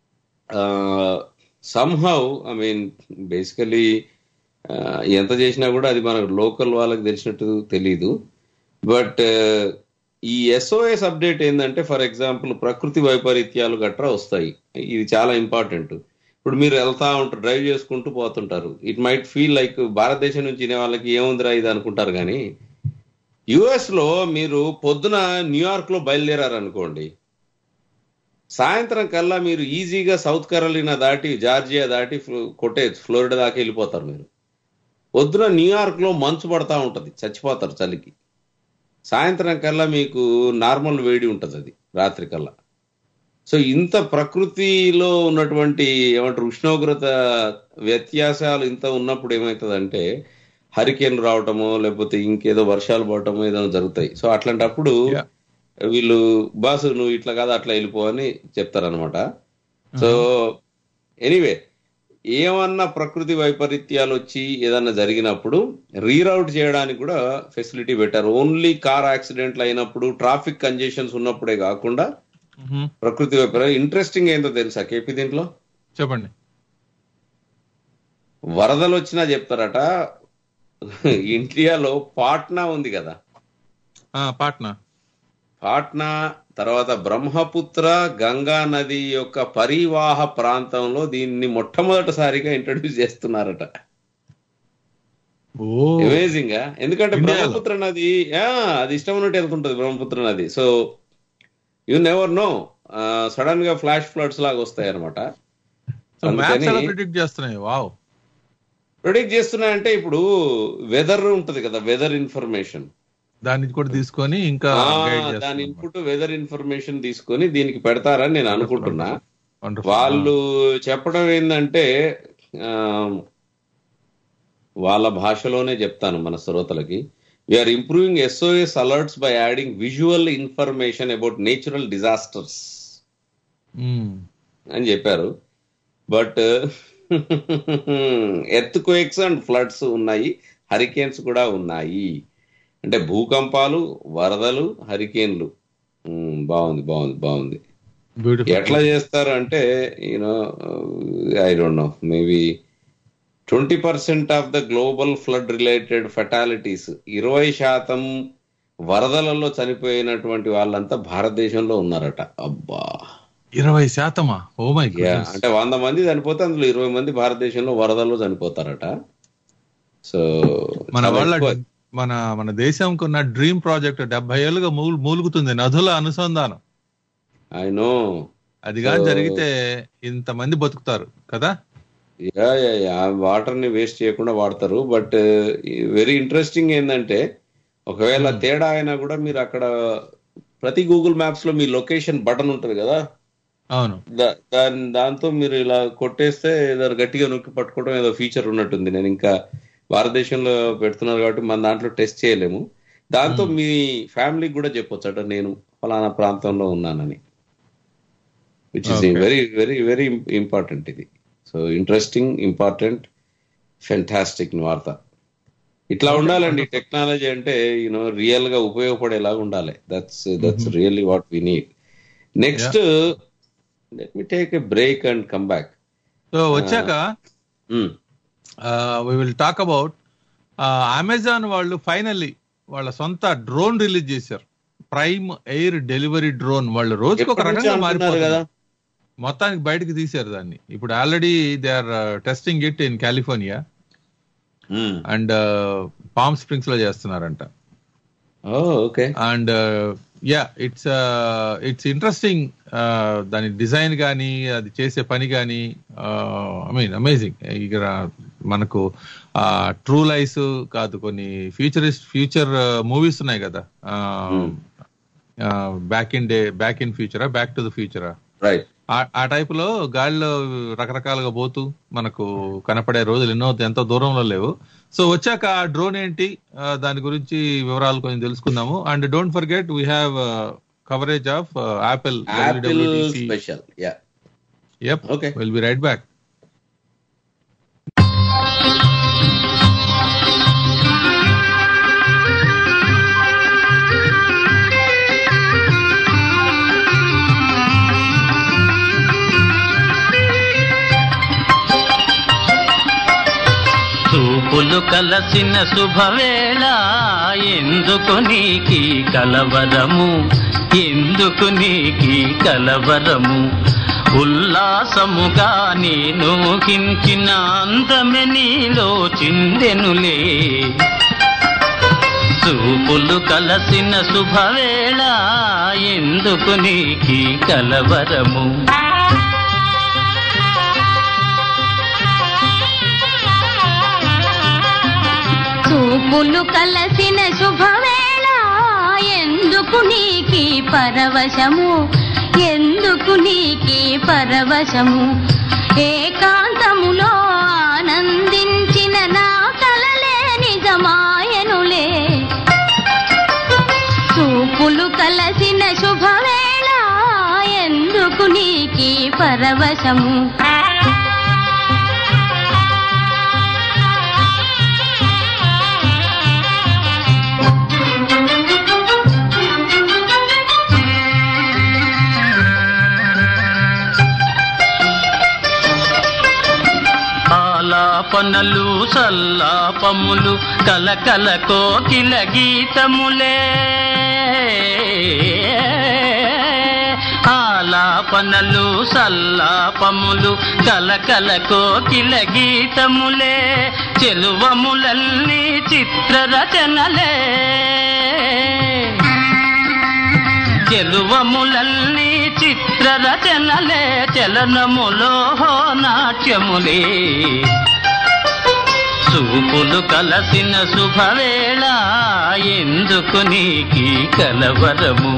somehow I mean basically ఎంత చేసినా కూడా అది మనకు లోకల్ వాళ్ళకి తెలిసినట్టు తెలీదు బట్ ఈ ఎస్ఓఎస్ అప్డేట్ ఏంటంటే ఫర్ ఎగ్జాంపుల్ ప్రకృతి వైపరీత్యాలు గట్రా వస్తాయి ఇది చాలా ఇంపార్టెంట్ ఇప్పుడు మీరు వెళ్తా ఉంటారు డ్రైవ్ చేసుకుంటూ పోతుంటారు ఇట్ మైట్ ఫీల్ లైక్ భారతదేశం నుంచి వినే వాళ్ళకి ఏముందిరా ఇది అనుకుంటారు కానీ యుఎస్ లో మీరు పొద్దున న్యూయార్క్ లో బయలుదేరారు అనుకోండి సాయంత్రం కల్లా మీరు ఈజీగా సౌత్ కరోలినా దాటి జార్జియా దాటి ఫ్లో- కొట్టేయచ్చు ఫ్లోరిడా దాకా వెళ్ళిపోతారు మీరు పొద్దున న్యూయార్క్ లో మంచు పడతా ఉంటది చచ్చిపోతారు చలికి సాయంత్రం కల్లా మీకు నార్మల్ వేడి ఉంటది అది రాత్రి కల్లా సో ఇంత ప్రకృతిలో ఉన్నటువంటి ఏమంటారు ఉష్ణోగ్రత వ్యత్యాసాలు ఇంత ఉన్నప్పుడు ఏమవుతుందంటే హరికేన్ రావటమో లేకపోతే ఇంకేదో వర్షాలు పడటమో ఏదో జరుగుతాయి సో అట్లాంటప్పుడు Yeah. వీళ్ళు బాసు నువ్వు ఇట్లా కాదు అట్లా వెళ్ళిపో అని చెప్తారనమాట సో ఎనీవే ఏమన్నా ప్రకృతి వైపరీత్యాలు వచ్చి ఏదన్నా జరిగినప్పుడు రీరౌట్ చేయడానికి కూడా ఫెసిలిటీ పెట్టారు ఓన్లీ కార్ యాక్సిడెంట్లు అయినప్పుడు ట్రాఫిక్ కంజెషన్స్ ఉన్నప్పుడే కాకుండా మ్మ్. ప్రకృతి వైపరీత్యం ఇంట్రెస్టింగ్ ఏందో తెలుసా కేపీ దీంట్లో చెప్పండి వరదలు వచ్చినా చెప్తారట ఇండియాలో పాట్నా ఉంది కదా ఆ, పాట్నా పాట్నా తర్వాత బ్రహ్మపుత్ర గంగా నది యొక్క పరివాహ ప్రాంతంలో దీన్ని మొట్టమొదటిసారిగా ఇంట్రడ్యూస్ చేస్తున్నారట ఓ అమేజింగ్ ఎందుకంటే ఇండియాలో? బ్రహ్మపుత్ర నది ఆ, అది ఇష్టం ఉన్నట్టు వెళ్తుంటది బ్రహ్మపుత్ర నది so you never know sudden గా ఫ్లాష్ ఫ్లడ్స్ లాగా వస్తాయి అనమాట సో మ్యాప్స్ ఎలా అందుకని ప్రిడిక్ట్ చేస్తున్నాయి వావ్ ప్రిడిక్ట్ చేస్తున్నాయంటే ఇప్పుడు వెదర్ ఉంటది కదా వెదర్ ఇన్ఫర్మేషన్ దాన్ని కూడా తీసుకొని ఇంకా ఆ, guide దాని చేస్తున్నారు. ఇన్పుట్ వెదర్ ఇన్ఫర్మేషన్ తీసుకొని దీనికి పెడతారని నేను అనుకుంటున్నా Wonderful. వాళ్ళు చెప్పడం ఏంటంటే ఆ, వాళ్ళ భాషలోనే చెప్తాను మన శ్రోతలకి we're improving SOS alerts by adding visual information about natural disasters మ్మ్. అని చెప్పారు but earthquakes and floods ఉన్నాయి హరికేన్స్ కూడా ఉన్నాయి అంటే భూకంపాలు వరదలు హరికేన్లు ఉమ్, బాగుంది బాగుంది బాగుంది బ్యూటిఫుల్ ఎట్లా చేస్తారు అంటే you know I don't know maybe twenty percent of the global flood related fatalities ఇరవై శాతం వరదలలో చనిపోయినటువంటి వాళ్ళంతా భారతదేశంలో ఉన్నారట అబ్బా ఇరవై శాతమా ఓ మై యా అంటే వంద మంది చనిపోతే అందులో ఇరవై మంది భారతదేశంలో వరదల్లో చనిపోతారట సో మన చాలా వాళ్ళ ఎక్కువ. మన మన దేశంకు ఉన్న డ్రీమ్ ప్రాజెక్ట్ డెబ్బై ఏళ్ళుగా మూలు మూలుగుతుంది నదుల అనుసంధానం ఐ నో అది కానీ So- జరిగితే ఇంతమంది బతుకుతారు కదా యా యా యా వాటర్ ని వేస్ట్ చేయకుండా వాడతారు బట్ వెరీ ఇంట్రెస్టింగ్ ఏంటంటే ఒకవేళ తేడా అయినా కూడా మీరు అక్కడ ప్రతి గూగుల్ మ్యాప్స్ లో మీ లొకేషన్ బటన్ ఉంటది కదా అవును దా- దాని దాంతో మీరు ఇలా కొట్టేస్తే ఏదో గట్టిగా నొక్కి పట్టుకోవడం ఏదో ఫీచర్ ఉన్నట్టుంది నేను ఇంకా భారతదేశంలో పెడుతున్నారు కాబట్టి మన దాంట్లో టెస్ట్ చేయలేము దాంతో మీ ఫ్యామిలీకి కూడా చెప్పొచ్చు అట నేను ఫలానా ప్రాంతంలో ఉన్నానని which is Okay. Very very very important ఇది సో ఇంట్రెస్టింగ్ ఇంపార్టెంట్ ఫెంటాస్టిక్ వార్త ఇట్లా ఉండాలండి టెక్నాలజీ అంటే యూనో రియల్ గా ఉపయోగపడేలాగా ఉండాలి that's that's really what we need next let me take a break and come back so వచ్చాక we will talk about Amazon వాళ్ళు ఫైనల్లీ వాళ్ళ సొంత డ్రోన్ రిలీజ్ చేశారు ప్రైమ్ ఎయిర్ డెలివరీ డ్రోన్ వాళ్ళు రోజుకి ఒక ఎప్పటి నుంచి రకంగా అంటున్నారు మారిపోతారు కదా? మొత్తానికి బయటకు తీశారు దాన్ని ఇప్పుడు already they are testing it in California and Palm Springs లో చేస్తున్నారంట okay and yeah it's it's interesting దాని డిజైన్ కానీ అది చేసే పని కానీ ఐ మీన్ అమేజింగ్ ఇక మనకు ట్రూ లైస్ కాదు కొన్ని ఫ్యూచరిస్ట్ ఫ్యూచర్ మూవీస్ ఉన్నాయి కదా back in day back in ఫ్యూచరా బ్యాక్ టు ద ఫ్యూచరా రైట్ ఆ టైప్ లో గాలిలో రకరకాలుగా పోతూ మనకు కనపడే రోజులు ఎన్నో ఎంతో దూరంలో లేవు సో వచ్చాక ఆ డ్రోన్ ఏంటి ఆ, దాని గురించి వివరాలు కొంచెం తెలుసుకుందాము and don't forget we have coverage of Apple Apple special yeah yup Okay. Will be right back కలసిన శుభవేళ ఎందుకు నీకి కలవరము ఎందుకు నీకి కలవరము ఉల్లాసముగా నేను కించిన అందమె నీలో చిందెనులే చూపులు కలసిన శుభవేళ ఎందుకు నీకి కలవరము చూపులు కలసిన శుభవేళ ఎందుకు నీకి పరవశము ఎందుకు నీకి పరవశము ఏకాంతములో ఆనందించిన నా కలలే నిజమాయనులే చూపులు కలసిన శుభవేళ ఎందుకు నీకి పరవశము ఆలాపనలు సల్లాపములు కలకల కోకిల గీతములే ఆలాపనలు సల్లాపములు కలకల కోకిల గీతములే చెలువములన్నీ చిత్రరచనలే చెలువములన్నీ చిత్రరచనలే చలనములో నాట్యములే చూపులు కలసిన శుభవేళ ఎందుకు నీకి కలవరము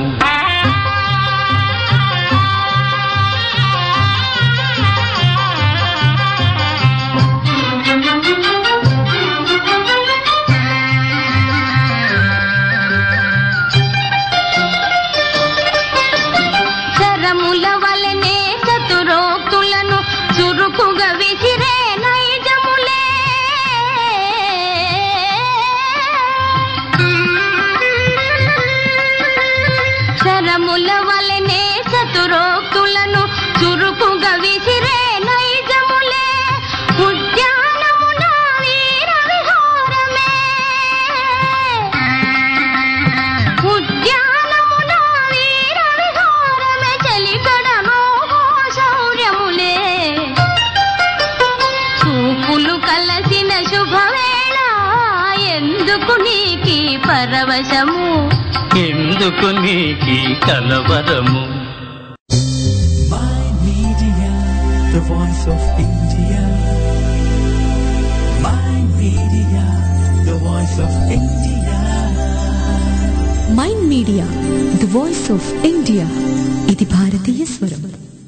శరముల వలనే చతురోక్తులను చురుకుగా విసిరే నైజములే శరముల వలనే చతురోక్తులను చురుకుగా విసిరే నైజములే ఉద్యానమున వీర విహారమే ఉద్యానమున వీర విహారమే చలికడను శౌర్యములే చూపులు కలసిన శుభవేళ ఎందుకు నీకి పరవశము ఎందుకు నీకి కలవరము My Media, the voice of India. My Media, the voice of India. Mind Media the voice of India ఇది భారతీయ స్వరం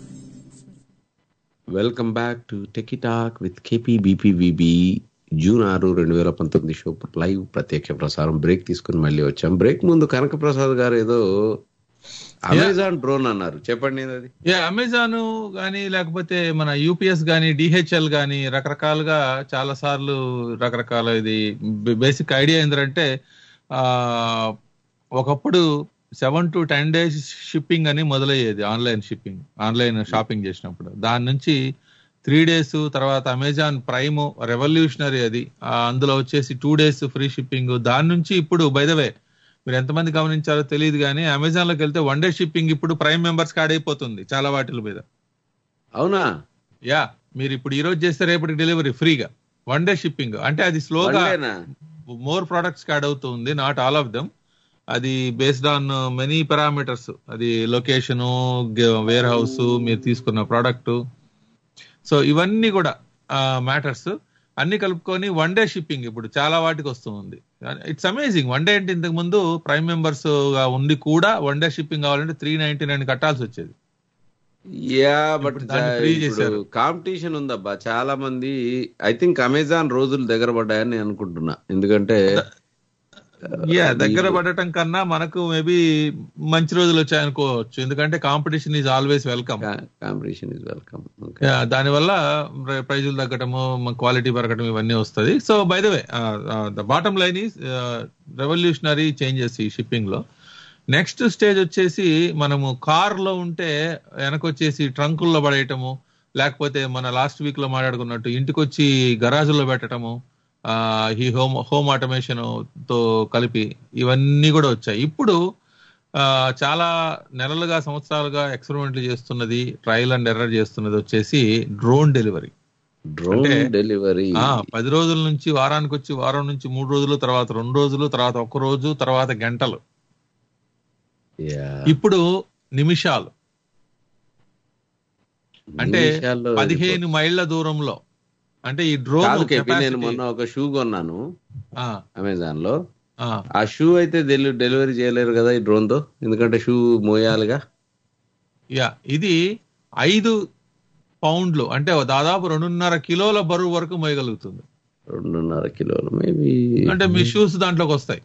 welcome back to techie talk with KP BPVB June ఆరు రెండు వేల పంతొమ్మిది షో లైవ్ ప్రత్యక్ష ప్రసారం బ్రేక్ తీసుకుని మళ్ళీ వచ్చాం బ్రేక్ ముందు కనక ప్రసాద్ గారు ఏదో అమెజాన్ డ్రోన్ అన్నారు చెప్పండి ఏంది అది యా అమెజాన్ కానీ లేకపోతే మన యూపీఎస్ కానీ డిహెచ్ఎల్ కానీ రకరకాలుగా చాలా సార్లు రకరకాల ఇది బేసిక్ ఐడియా ఏంటంటే ఆ ఒకప్పుడు seven to ten days shipping అని మొదలయ్యేది ఆన్లైన్ షిప్పింగ్ ఆన్లైన్ షాపింగ్ చేసినప్పుడు దాని నుంచి త్రీ డేస్ తర్వాత అమెజాన్ ప్రైమ్ రెవల్యూషనరీ అది ఆ, అందులో వచ్చేసి టూ డేస్ ఫ్రీ షిప్పింగ్ దాని నుంచి ఇప్పుడు బైదవే మీరు ఎంతమంది గమనించారో తెలియదు కానీ అమెజాన్ లోకి వెళ్తే వన్ డే షిప్పింగ్ ఇప్పుడు ప్రైమ్ మెంబర్స్ కార్డ్ అయిపోతుంది చాలా వాటిల మీద అవునా యా మీరు ఇప్పుడు ఈ రోజు చేస్తే రేపటికి డెలివరీ ఫ్రీగా వన్ డే షిప్పింగ్ అంటే అది స్లోగా One day నా? మోర్ ప్రొడక్ట్స్ యాడ్ అవుతుంది నాట్ ఆల్ ఆఫ్ దమ్ అది బేస్డ్ ఆన్ మెనీ పారామీటర్స్ అది లొకేషను వేర్ హౌస్ మీరు తీసుకున్న ప్రోడక్ట్ సో ఇవన్నీ కూడా మ్యాటర్స్ అన్ని కలుపుకొని వన్ డే షిప్పింగ్ ఇప్పుడు చాలా వాటికి వస్తుంది ఇట్స్ అమేజింగ్ వన్ డే అంటే ఇంతకు ముందు ప్రైమ్ మెంబర్స్ గా ఉండి కూడా వన్ డే షిప్పింగ్ కావాలంటే త్రీ నైన్టీ నైన్ కట్టాల్సి వచ్చేది యా బట్ దాన్ని free చేశారు. కాంపిటీషన్ ఉందబ్బా చాలా మంది ఐ థింక్ అమెజాన్ రోజులు దగ్గర పడ్డాయని నేను అనుకుంటున్నా ఎందుకంటే యా దగ్గర పడటం కన్నా మనకు మేబీ మంచి రోజులు వచ్చాయనుకోవచ్చు ఎందుకంటే competition is always welcome competition is welcome దానివల్ల ప్రైజులు తగ్గటము క్వాలిటీ పెరగటం ఇవన్నీ వస్తుంది so by the way the bottom line is revolutionary changes ఈ షిప్పింగ్ లో నెక్స్ట్ స్టేజ్ వచ్చేసి మనము కార్ లో ఉంటే వెనకొచ్చేసి ట్రంకుల్లో పడేయటము లేకపోతే మన లాస్ట్ వీక్ లో మాట్లాడుకున్నట్టు ఇంటికి వచ్చి గరాజుల్లో పెట్టటము ఈ హోమ్ హోమ్ ఆటోమేషన్ తో కలిపి ఇవన్నీ కూడా వచ్చాయి ఇప్పుడు ఆ, చాలా నెలలుగా సంవత్సరాలుగా ఎక్స్పెరిమెంట్లు చేస్తున్నది ట్రయల్ అండ్ ఎర్రర్ చేస్తున్నది వచ్చేసి డ్రోన్ డెలివరీ డ్రోన్ అంటే, డెలివరీ ఆ పది రోజుల నుంచి వారానికి వచ్చి వారం నుంచి మూడు రోజులు తర్వాత రెండు రోజులు తర్వాత ఒక రోజు తర్వాత గంటలు ఇప్పుడు నిమిషాలు అంటే నిమిషాల్లో పదిహేను మైళ్ళ దూరంలో అంటే ఈ డ్రోన్ కాదు కేపీ నేను మొన్న ఒక షూ కొన్నాను అమెజాన్ లో ఆ షూ అయితే డెలి- డెలివరీ చేయలేరు కదా ఈ డ్రోన్ తో ఎందుకంటే షూ మోయాలిగా యా ఇది ఐదు పౌండ్లు అంటే దాదాపు రెండున్నర కిలోల బరువు వరకు మోయగలుగుతుంది రెండున్నర కిలోలు మేబీ అంటే మీ షూస్ దాంట్లోకి వస్తాయి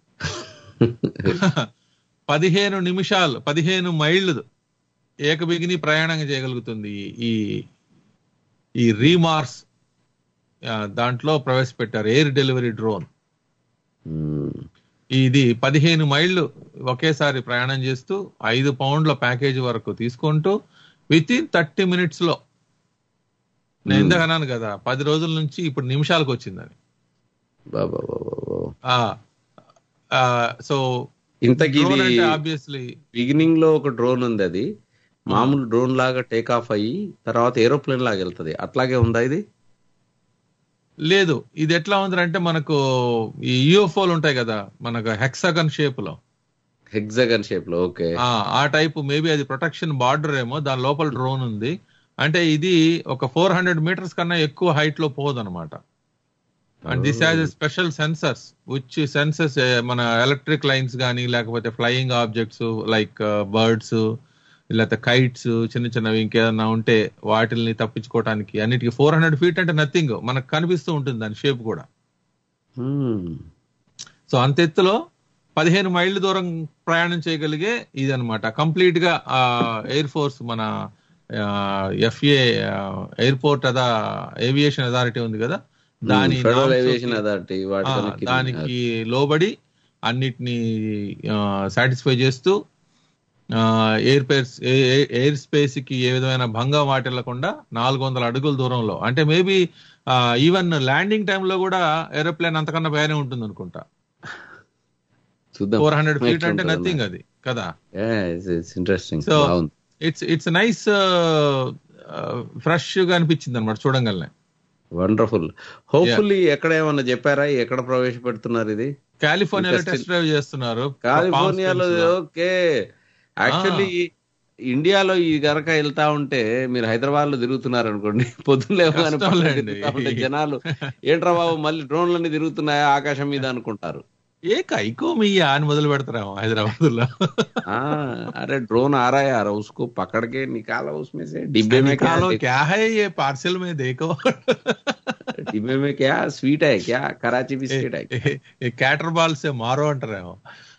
పదిహేను నిమిషాలు పదిహేను మైళ్ళు ఏకబిగిని ప్రయాణం చేయగలుగుతుంది ఈ- ఈ ఈ రీమార్స్ ఆ, దాంట్లో ప్రవేశపెట్టారు ఎయిర్ డెలివరీ డ్రోన్ ఇది పదిహేను మైళ్ళు ఒకేసారి ప్రయాణం చేస్తూ ఐదు పౌండ్ల ప్యాకేజీ వరకు తీసుకుంటూ విత్ ఇన్ థర్టీ మినిట్స్ లో నేను ఇందాక అన్నాను కదా పది రోజుల నుంచి ఇప్పుడు నిమిషాలకు వచ్చిందని బాబా బాబా బాబా. ఆ ఆ, సో ఇంతకీ drone ఇది అంటే ఆబ్వియస్లీ బిగినింగ్ లో ఒక డ్రోన్ ఉంది అది మామూలు డ్రోన్ లాగా టేక్ ఆఫ్ అయ్యి తర్వాత ఏరోప్లేన్ లాగా వెళ్తది అట్లాగే ఉందా ఇది లేదు ఇది ఎట్లా ఉందంటే మనకు ఈ యూఎఫ్ఓలు ఉంటాయి కదా మనకు హెక్సాగన్ షేప్ లో హెగ్జగన్ షేప్ లో ఓకే ఆ ఆ టైప్ మేబీ అది ప్రొటెక్షన్ బార్డర్ ఏమో దాని లోపల డ్రోన్ ఉంది అంటే ఇది ఒక ఫోర్ హండ్రెడ్ మీటర్స్ కన్నా ఎక్కువ హైట్ లో పోదు అనమాట and this has special sensors which sensors మన ఎలక్ట్రిక్ లైన్స్ కానీ లేకపోతే ఫ్లయింగ్ ఆబ్జెక్ట్స్ లైక్ బర్డ్స్ లేకపోతే కైట్స్ చిన్న చిన్నవి ఇంకేదన్నా ఉంటే వాటిల్ని తప్పించుకోవడానికి అన్నిటికీ ఫోర్ హండ్రెడ్ ఫీట్ అంటే నథింగ్ మనకు కనిపిస్తూ ఉంటుంది దాని షేప్ కూడా సో అంత ఎత్తులో పదిహేను మైళ్ళ దూరం ప్రయాణం చేయగలిగే ఇది అనమాట కంప్లీట్ గా ఎయిర్ ఫోర్స్ మన ఎఫ్ఏ ఎయిర్పోర్ట్ అదా ఏవియేషన్ అథారిటీ ఉంది కదా దాని ఫెడరల్ norms ఏవియేషన్ కి- అథారిటీ ఆ, వాటి దానికి లోబడి అన్నిటిని సాటిస్ఫై చేస్తూ ఎయిర్ పేర్స్ ఎయిర్ స్పేస్ కి ఏ విధమైన భంగం వాటిల్లకుండా నాలుగు వందల అడుగుల దూరంలో అంటే మేబీ ఈవెన్ ల్యాండింగ్ లో కూడా ఏరోప్లేన్ అంతకన్నా పైనే ఉంటుంది అనుకుంటా చూద్దాం ఫోర్ హండ్రెడ్ ఫీట్ ఎట్లా అంటే ఉంటుందో నథింగ్ అది కదా ఇంట్రెస్టింగ్ సో బాగుంది ఇట్స్ ఇట్స్ నైస్ ఫ్రెష్ గా అనిపించింది అనమాట చూడంగానే వండర్ఫుల్ హోప్ఫుల్లీ ఎక్కడ ఏమన్నా చెప్పారా ఎక్కడ ప్రవేశపెడుతున్నారు ఇది కాలిఫోర్నియాలో Interesting. టెస్ట్ డ్రైవ్ చేస్తున్నారు కాలిఫోర్నియాలో Palm Springs లో. ఓకే యాక్చువల్లీ ఇండియాలో ఈ గనక వెళ్తా ఉంటే మీరు హైదరాబాద్ లో తిరుగుతున్నారు అనుకోండి పొద్దున్న లేవగానే పక్కన కష్టంలేండి. తిరుగుతా ఉంటే జనాలు ఏంట్రా బాబు మళ్ళీ డ్రోన్లన్నీ తిరుగుతున్నాయా ఆకాశం మీద అనుకుంటారు ఏ కైకో మియ్యా అని మొదలు పెడతారేమో హైదరాబాద్ లో ఆ अरे ड्रोन आ रहा है यार उसको पकड़ के निकालो उसमें से डिब्बे में क्या निकालो है? क्या है ये पार्सल में देखो डिब्बे में क्या स्वीट है क्या कराची बिस्किट है ये कैटर బాల్ से మారో అంటారేమో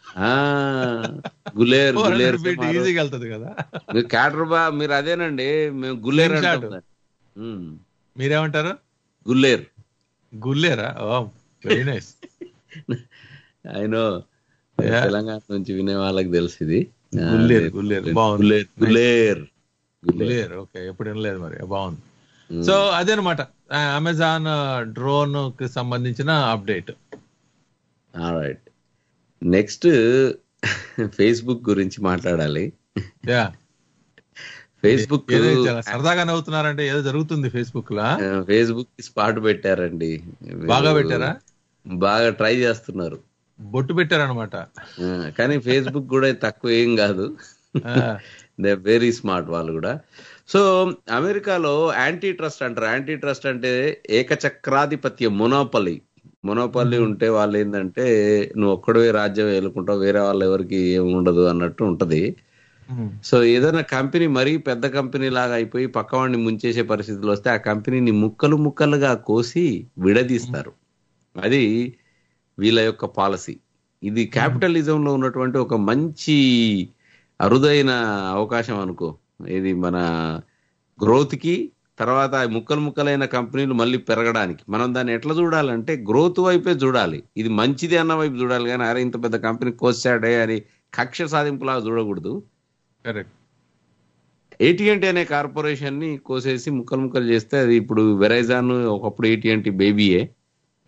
గులేర్ గులేర్ ఫీట్ ఈజీగా వెళ్తది కదా మీరు క్యాటర్ బా మీరు అదేనండి మేము గుల్లేర్ Slingshot. అంటాం దాన్ని. ఉమ్, మీరేమంటారు గుల్లేర్ గుల్లేరా ఓ వెరీ నైస్ ఆయన Yeah. తెలంగాణ నుంచి వినే వాళ్ళకి తెలుసు ఇది ఆ, గుల్లేర్, అదే, గుల్లేర్, గుల్లేర్, బాగుంది. గుల్లేర్ గుల్లేర్ గుల్లేర్ గుల్లేర్ ఓకే ఎప్పుడు వినలేదు మరి బాగుంది సో అదేనమాట అమెజాన్ డ్రోన్ కి సంబంధించిన అప్డేట్ రైట్ నెక్స్ట్ ఫేస్బుక్ గురించి మాట్లాడాలి యా ఫేస్బుక్ ఏదో చాలా సరదాగా నవ్వుతున్నారంటే ఏదో జరుగుతుంది ఫేస్బుక్ లా ఫేస్బుక్ కి స్పాట్ పెట్టారండి బాగా పెట్టారా? బాగా ట్రై చేస్తున్నారు బొట్టు పెట్టారనమాట ఆ, కానీ ఫేస్బుక్ కూడా తక్కువ ఏం కాదు దే వెరీ స్మార్ట్ వాళ్ళు కూడా సో అమెరికాలో యాంటీ ట్రస్ట్ అంటారు యాంటీ ట్రస్ట్ అంటే ఏకచక్రాధిపత్యం మొనోపలి మొనోపలి ఉంటే వాళ్ళు ఏంటంటే నువ్వు ఒక్కడే రాజ్యం ఏలుకుంటావు వేరే వాళ్ళు ఎవరికి ఏమి ఉండదు అన్నట్టు ఉంటది సో ఏదైనా కంపెనీ మరీ పెద్ద కంపెనీ లాగా అయిపోయి పక్కవాడిని ముంచేసే పరిస్థితులు వస్తే ఆ కంపెనీని ముక్కలు ముక్కలుగా కోసి విడదీస్తారు అది వీళ్ళ యొక్క పాలసీ ఇది క్యాపిటలిజం లో ఉన్నటువంటి ఒక మంచి అరుదైన అవకాశం అనుకో ఇది మన గ్రోత్ కి తర్వాత ఆ ముక్కలు ముక్కలైన కంపెనీలు మళ్ళీ పెరగడానికి మనం దాన్ని ఎట్లా చూడాలంటే గ్రోత్ వైపే చూడాలి ఇది మంచిది అన్న వైపు చూడాలి కానీ అరే ఇంత పెద్ద కంపెనీ కోసాడే అని కక్ష సాధింపులాగా చూడకూడదు కరెక్ట్ ఏటీఎంటీ అనే కార్పొరేషన్ ని కోసేసి ముక్కలు ముక్కలు చేస్తే అది ఇప్పుడు వెరైజాన్ ఒకప్పుడు ఏటీఎంటీ బేబీయే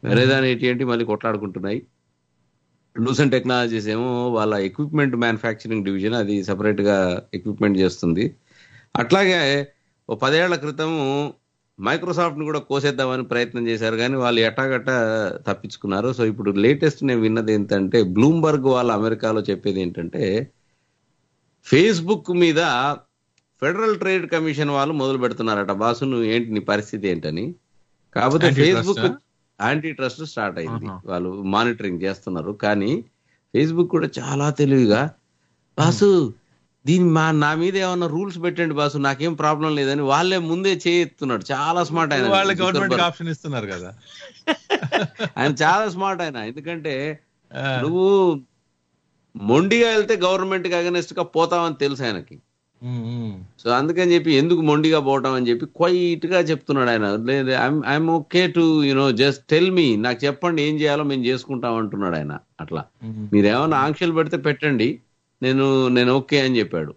వెరేదాన్ ఎయిటీ ఏంటి మళ్ళీ కొట్లాడుకుంటున్నాయి లూసన్ టెక్నాలజీస్ ఏమో వాళ్ళ ఎక్విప్మెంట్ మ్యానుఫ్యాక్చరింగ్ డివిజన్ అది separate గా ఎక్విప్మెంట్ చేస్తుంది అట్లాగే ఓ పదేళ్ల క్రితం మైక్రోసాఫ్ట్ ని కూడా కోసేద్దామని ప్రయత్నం చేశారు కానీ వాళ్ళు ఎటాగట్ట తప్పించుకున్నారు సో ఇప్పుడు లేటెస్ట్ నేను విన్నది ఏంటంటే బ్లూంబర్గ్ వాళ్ళ అమెరికాలో చెప్పేది ఏంటంటే ఫేస్బుక్ మీద ఫెడరల్ ట్రేడ్ కమిషన్ వాళ్ళు మొదలు పెడుతున్నారట బాసు నువ్వు ఏంటి నీ పరిస్థితి ఏంటని కాకపోతే Antitrust ఫేస్బుక్ ఆ? యాంటీ ట్రస్ట్ స్టార్ట్ అయింది వాళ్ళు మానిటరింగ్ చేస్తున్నారు కానీ ఫేస్బుక్ కూడా చాలా తెలివిగా బాసు దీని మా నా మీద ఏమన్నా రూల్స్ పెట్టండి బాసు నాకేం ప్రాబ్లం లేదని వాళ్ళే ముందే చేస్తున్నాడు చాలా స్మార్ట్ ఆయన వాళ్ళ గవర్నమెంట్ జుకర్బర్గ్. ఆప్షన్ ఇస్తున్నారు కదా ఆయన చాలా స్మార్ట్ ఆయన ఎందుకంటే నువ్వు మొండిగా వెళ్తే గవర్నమెంట్ కి అగనెస్ట్ గా పోతావని తెలుసు ఆయనకి సో అందుకని చెప్పి ఎందుకు మొండిగా పోవటం అని చెప్పి క్వైట్ గా చెప్తున్నాడు ఆయన లేదు I'm okay to you know just tell me నాకు చెప్పండి ఏం చేయాలో మేము చేసుకుంటాం అంటున్నాడు ఆయన అట్లా మీరేమన్నా ఆంక్షలు పెడితే పెట్టండి నేను నేను ఓకే అని చెప్పాడు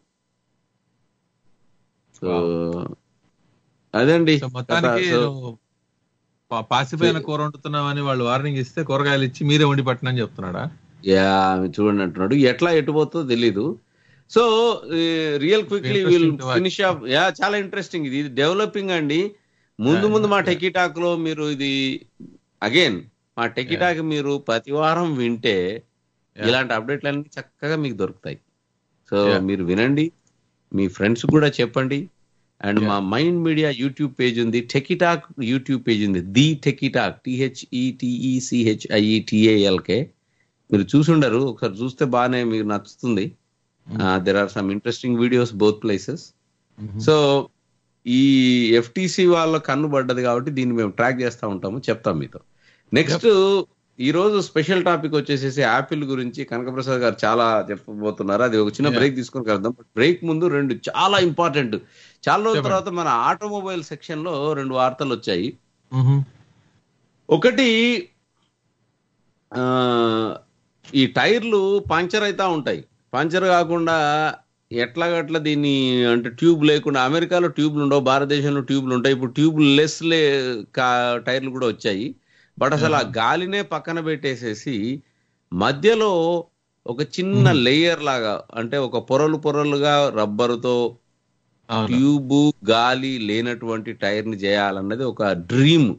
సో అదండి మొత్తానికి సో- నువ్వు పా- పాసిపోయిన కూర వండుతున్నామని వాళ్ళు వార్నింగ్ ఇస్తే కూరగాయలు ఇచ్చి మీరే వండి పట్టనని చెప్తున్నాడా యా చూడండి అంటున్నాడు ఎట్లా ఎటు పోతుందో తెలీదు so real quickly will Interesting to watch. Finish up yeah చాలా ఇంట్రెస్టింగ్ ఇది ఇది డెవలపింగ్ అండి ముందు ముందు మా టెకీటాక్ లో మీరు ఇది అగైన్ మా టెకీటాక్ మీరు ప్రతి వారం వింటే ఇలాంటి అప్డేట్లు అన్ని చక్కగా మీకు దొరుకుతాయి సో Yeah. మీరు వినండి మీ ఫ్రెండ్స్ కూడా చెప్పండి అండ్ మా మైండ్ మీడియా యూట్యూబ్ పేజ్ ఉంది టెకిటాక్ యూట్యూబ్ పేజ్ ఉంది ది టెకిటాక్ టిహెచ్ఈటిఈసిహెచ్ఐఈటిఏఎల్కే మీరు చూసుండరు ఒకసారి చూస్తే బాగానే మీకు నచ్చుతుంది there are some interesting videos both places so ఈ ఎఫ్టిసి వాళ్ళ కన్ను పడ్డది కాబట్టి దీన్ని మేము ట్రాక్ చేస్తా ఉంటాము చెప్తాం మీతో నెక్స్ట్ ఈ రోజు స్పెషల్ టాపిక్ వచ్చేసేసి యాపిల్ గురించి కనకప్రసాద్ గారు చాలా చెప్పబోతున్నారు అది ఒక చిన్న Yeah. బ్రేక్ తీసుకొని కలుద్దాం బట్ బ్రేక్ ముందు రెండు చాలా ఇంపార్టెంట్ చాలా రోజుల తర్వాత మన ఆటోమొబైల్ సెక్షన్ లో రెండు వార్తలు వచ్చాయి ఒకటి ఆ, ఈ టైర్లు పంచర్ అవుతా ఉంటాయి పంచర్ కాకుండా ఎట్లాగట్లా దీన్ని అంటే ట్యూబ్ లేకుండా అమెరికాలో ట్యూబ్లు ఉండవు భారతదేశంలో ట్యూబ్లు ఉంటాయి ఇప్పుడు ట్యూబ్ లెస్ లే కా- టైర్లు కూడా వచ్చాయి బట్ అసలు ఆ గాలినే పక్కన పెట్టేసేసి మధ్యలో ఒక చిన్న లేయర్ లాగా అంటే ఒక పొరలు పొరలుగా రబ్బరుతో ట్యూబ్ గాలి లేనటువంటి టైర్ ని చేయాలన్నది ఒక డ్రీమ్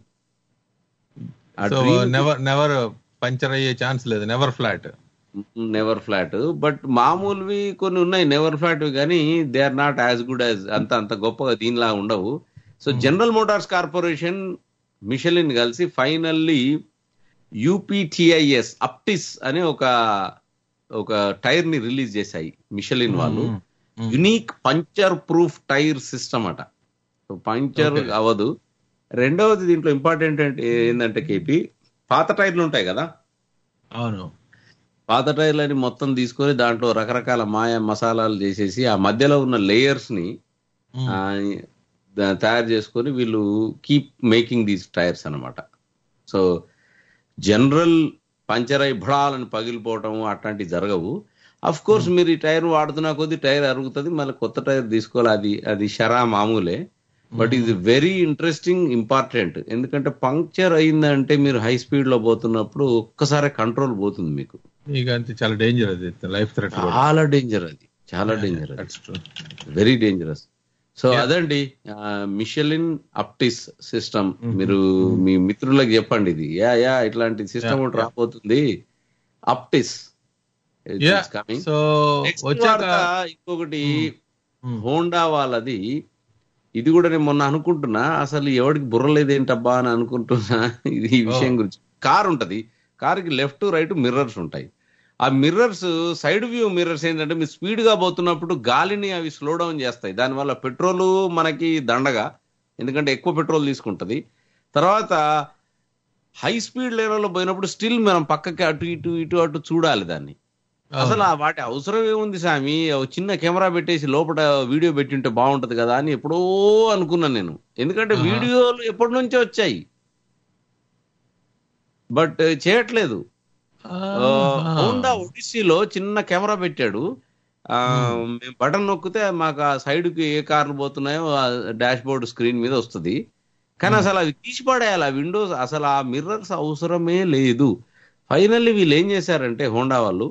ఆ so dream never never puncture అయ్యే ఛాన్స్ లేదు never flat never flat but మామూలువి కొన్ని ఉన్నాయి నెవర్ ఫ్లాట్ కానీ they are not as good as అంత అంత గొప్పగా దీనిలా ఉండవు so General Motors Corporation Michelin కలిసి ఫైనల్లీ యూపీటీఐఎస్ అప్టిస్ అనే ఒక ఒక టైర్ ని రిలీజ్ చేశాయి మిషలిన్ వాళ్ళు unique puncture proof tyre system అట పంచర్ Okay. అవ్వదు రెండవది దీంట్లో ఇంపార్టెంట్ అంటే ఏంటంటే కేపీ పాత టైర్లు ఉంటాయి కదా అవును పాత టైర్లని మొత్తం తీసుకొని దాంట్లో రకరకాల మాయ మసాలాలు చేసేసి ఆ మధ్యలో ఉన్న లేయర్స్ ని ఆ, దా- తయారు చేసుకొని వీళ్ళు కీప్ మేకింగ్ దీస్ టైర్స్ అన్నమాట సో జనరల్ పంచర్ అయి భడాలని పగిలిపోవటం అట్లాంటివి జరగవు అఫ్ కోర్స్ మీరు ఈ టైర్ వాడుతున్నా కొద్దీ టైర్ అరుగుతుంది మళ్ళీ కొత్త టైర్ తీసుకోవాలి అది అది షరా మామూలే బట్ ఇది వెరీ ఇంట్రెస్టింగ్ ఇంపార్టెంట్ ఎందుకంటే పంక్చర్ అయిందంటే మీరు హై స్పీడ్ లో పోతున్నప్పుడు ఒక్కసారి కంట్రోల్ పోతుంది మీకు ఇక అంతే చాలా డేంజర్ అది లైఫ్ థ్రెట్ చాలా డేంజర్ అది చాలా డేంజర్ అది వెరీ డేంజరస్ సో అదండి మిషలిన్ అప్టిస్ సిస్టమ్ మీరు మీ మిత్రులకు చెప్పండి ఇది యా యా ఇట్లాంటి సిస్టమ్ Yeah, ఒకటి రాబోతుంది అప్టిస్ Yeah, so వచ్చాక ఇంకొకటి హోండా వాళ్ళది ఇది కూడా నేను మొన్న అనుకుంటున్నా అసలు ఎవరికి బుర్ర లేదేంటబ్బా అని అనుకుంటున్నా ఇది ఈ విషయం గురించి కార్ ఉంటది కార్కి లెఫ్ట్ రైట్ మిర్రర్స్ ఉంటాయి ఆ మిర్రర్స్ సైడ్ వ్యూ మిర్రర్స్ ఏంటంటే మీరు స్పీడ్ గా పోతున్నప్పుడు గాలిని అవి స్లో డౌన్ చేస్తాయి దానివల్ల పెట్రోల్ మనకి దండగా ఎందుకంటే ఎక్కువ పెట్రోల్ తీసుకుంటది తర్వాత హై స్పీడ్ లెవెల్లో పోయినప్పుడు స్టిల్ మనం పక్కకి అటు ఇటు ఇటు అటు చూడాలి దాన్ని అసలు ఆ వాటి అవసరం ఏముంది సామి ఓ చిన్న కెమెరా పెట్టేసి లోపల వీడియో పెట్టింటే బాగుంటది కదా అని ఎప్పుడో అనుకున్నాను నేను ఎందుకంటే వీడియోలు ఎప్పటి నుంచో వచ్చాయి బట్ చేయట్లేదు హోండా ఒడిస్సీలో చిన్న కెమెరా పెట్టాడు ఆ, మేము బటన్ నొక్కితే మాకు ఆ సైడ్ కి ఏ కార్లు పోతున్నాయో డాష్ బోర్డ్ స్క్రీన్ మీద వస్తుంది కానీ అసలు అవి తీసి పడేయాలి ఆ విండోస్ అసలు ఆ మిర్రర్స్ అవసరమే లేదు ఫైనల్లీ వీళ్ళు ఏం చేశారంటే హోండా వాళ్ళు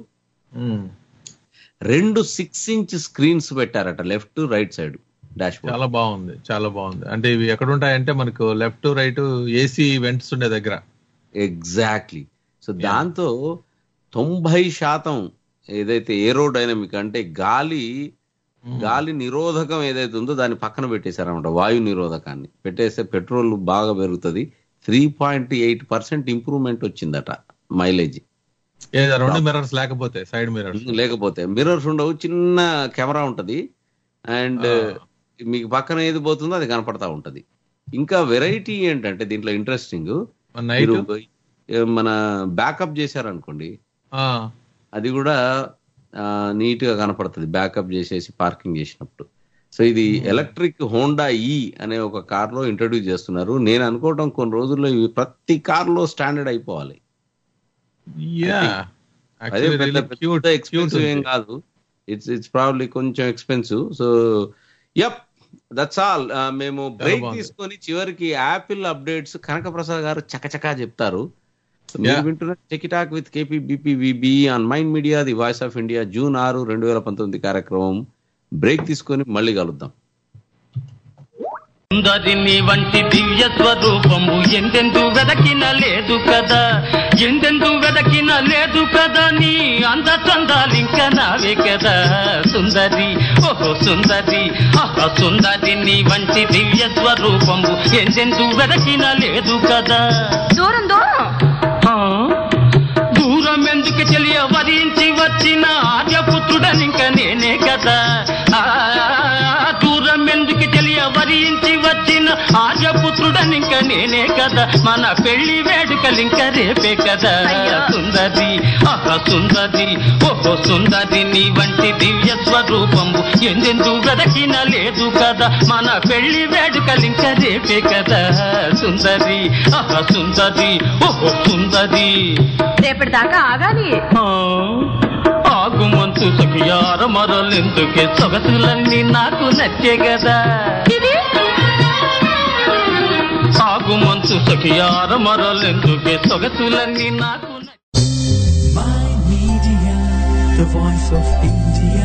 రెండు సిక్స్ ఇంచ్ స్క్రీన్స్ పెట్టారట లెఫ్ట్ రైట్ సైడ్ డాష్ చాలా బాగుంది చాలా బాగుంది అంటే ఇవి ఎక్కడ ఉంటాయంటే మనకు లెఫ్ట్ రైట్ ఏసీ వెంట్స్ ఉండే దగ్గర ఎగ్జాక్ట్లీ సో దాంతో తొంభై శాతం ఏదైతే ఏరోడైనమిక్ అంటే గాలి గాలి నిరోధకం ఏదైతే ఉందో దాన్ని పక్కన పెట్టేశారనమాట వాయు నిరోధకాన్ని పెట్టేస్తే పెట్రోల్ బాగా పెరుగుతుంది three point eight percent improvement వచ్చిందట మైలేజ్ ఏదో రెండు మిర్రర్స్ లేకపోతే సైడ్ మిర్రర్స్ లేకపోతే మిర్రర్స్ ఉండవు చిన్న కెమెరా ఉంటది అండ్ మీకు పక్కన ఏది పోతుందో అది కనపడతా ఉంటది ఇంకా వెరైటీ ఏంటంటే దీంట్లో ఇంట్రెస్టింగ్ నైట్ మన బ్యాకప్ చేశారనుకోండి అది కూడా నీట్ గా కనపడుతుంది బ్యాకప్ చేసేసి పార్కింగ్ చేసినప్పుడు సో ఇది ఎలక్ట్రిక్ హోండా ఈ అనే ఒక కార్ లో ఇంట్రడ్యూస్ చేస్తున్నారు నేను అనుకోవడం కొన్ని రోజుల్లో ఇవి ప్రతి కార్ లో స్టాండర్డ్ అయిపోవాలి యా అదే పెద్ద పెద్ద ఎక్స్పెన్సివ్ ఏం కాదు ఇట్స్ ఇట్స్ ప్రాబ్లీ కొంచెం expensive so yup that's all మేము బ్రేక్ బాగుంది. తీసుకొని చివరికి యాపిల్ అప్డేట్స్ కనకప్రసాద్ గారు చకచకా చెప్తారు మీరు వింటున్న Techie Talk with KP BPVB on Mind Media the voice of India June ఆరు రెండు వేల పంతొమ్మిది కార్యక్రమం బ్రేక్ తీసుకొని మళ్ళీ కలుద్దాం సుందరిని వంటి దివ్య స్వరూపము ఎందెందు వెదకిన లేదు కదా ఎందెందు వెదకిన లేదు కదా నీ అంద చందాలింక నావే కదా సుందరి ఓహో సుందరి ఆహా సుందరిని వంటి దివ్య స్వరూపము ఎందెందు వెదకిన లేదు కదా దూరం దూరం ఆ? దూరం ఎందుకు తెలియ వరించి వచ్చిన ఆర్యపుత్రుడనింక నేనే కదా ఆ, దూరం ఎందుకు తెలియ వరించి వచ్చిన ఆర్యపుత్రుడనింక నేనే కదా మన పెళ్లి వేడుకలింక రేపే కదా సుందరి ఆహా సుందరి ఓహో సుందరి నీ వంటి దివ్య స్వరూపము ఎందెందు వెదకిన లేదు కదా మన పెళ్లి వేడుకలింక రేపే కదా సుందరి ఆహా సుందరి ఓహో సుందరి రేపటి దాకా ఆగాలి ఆ, ఆగుమంతు సఖియార మరలెందుకే సొగసులన్నీ నాకు నచ్చే కదా ఆగుమంతు సఖియార మరలెందుకే సొగసులన్నీ నాకు the voice of India.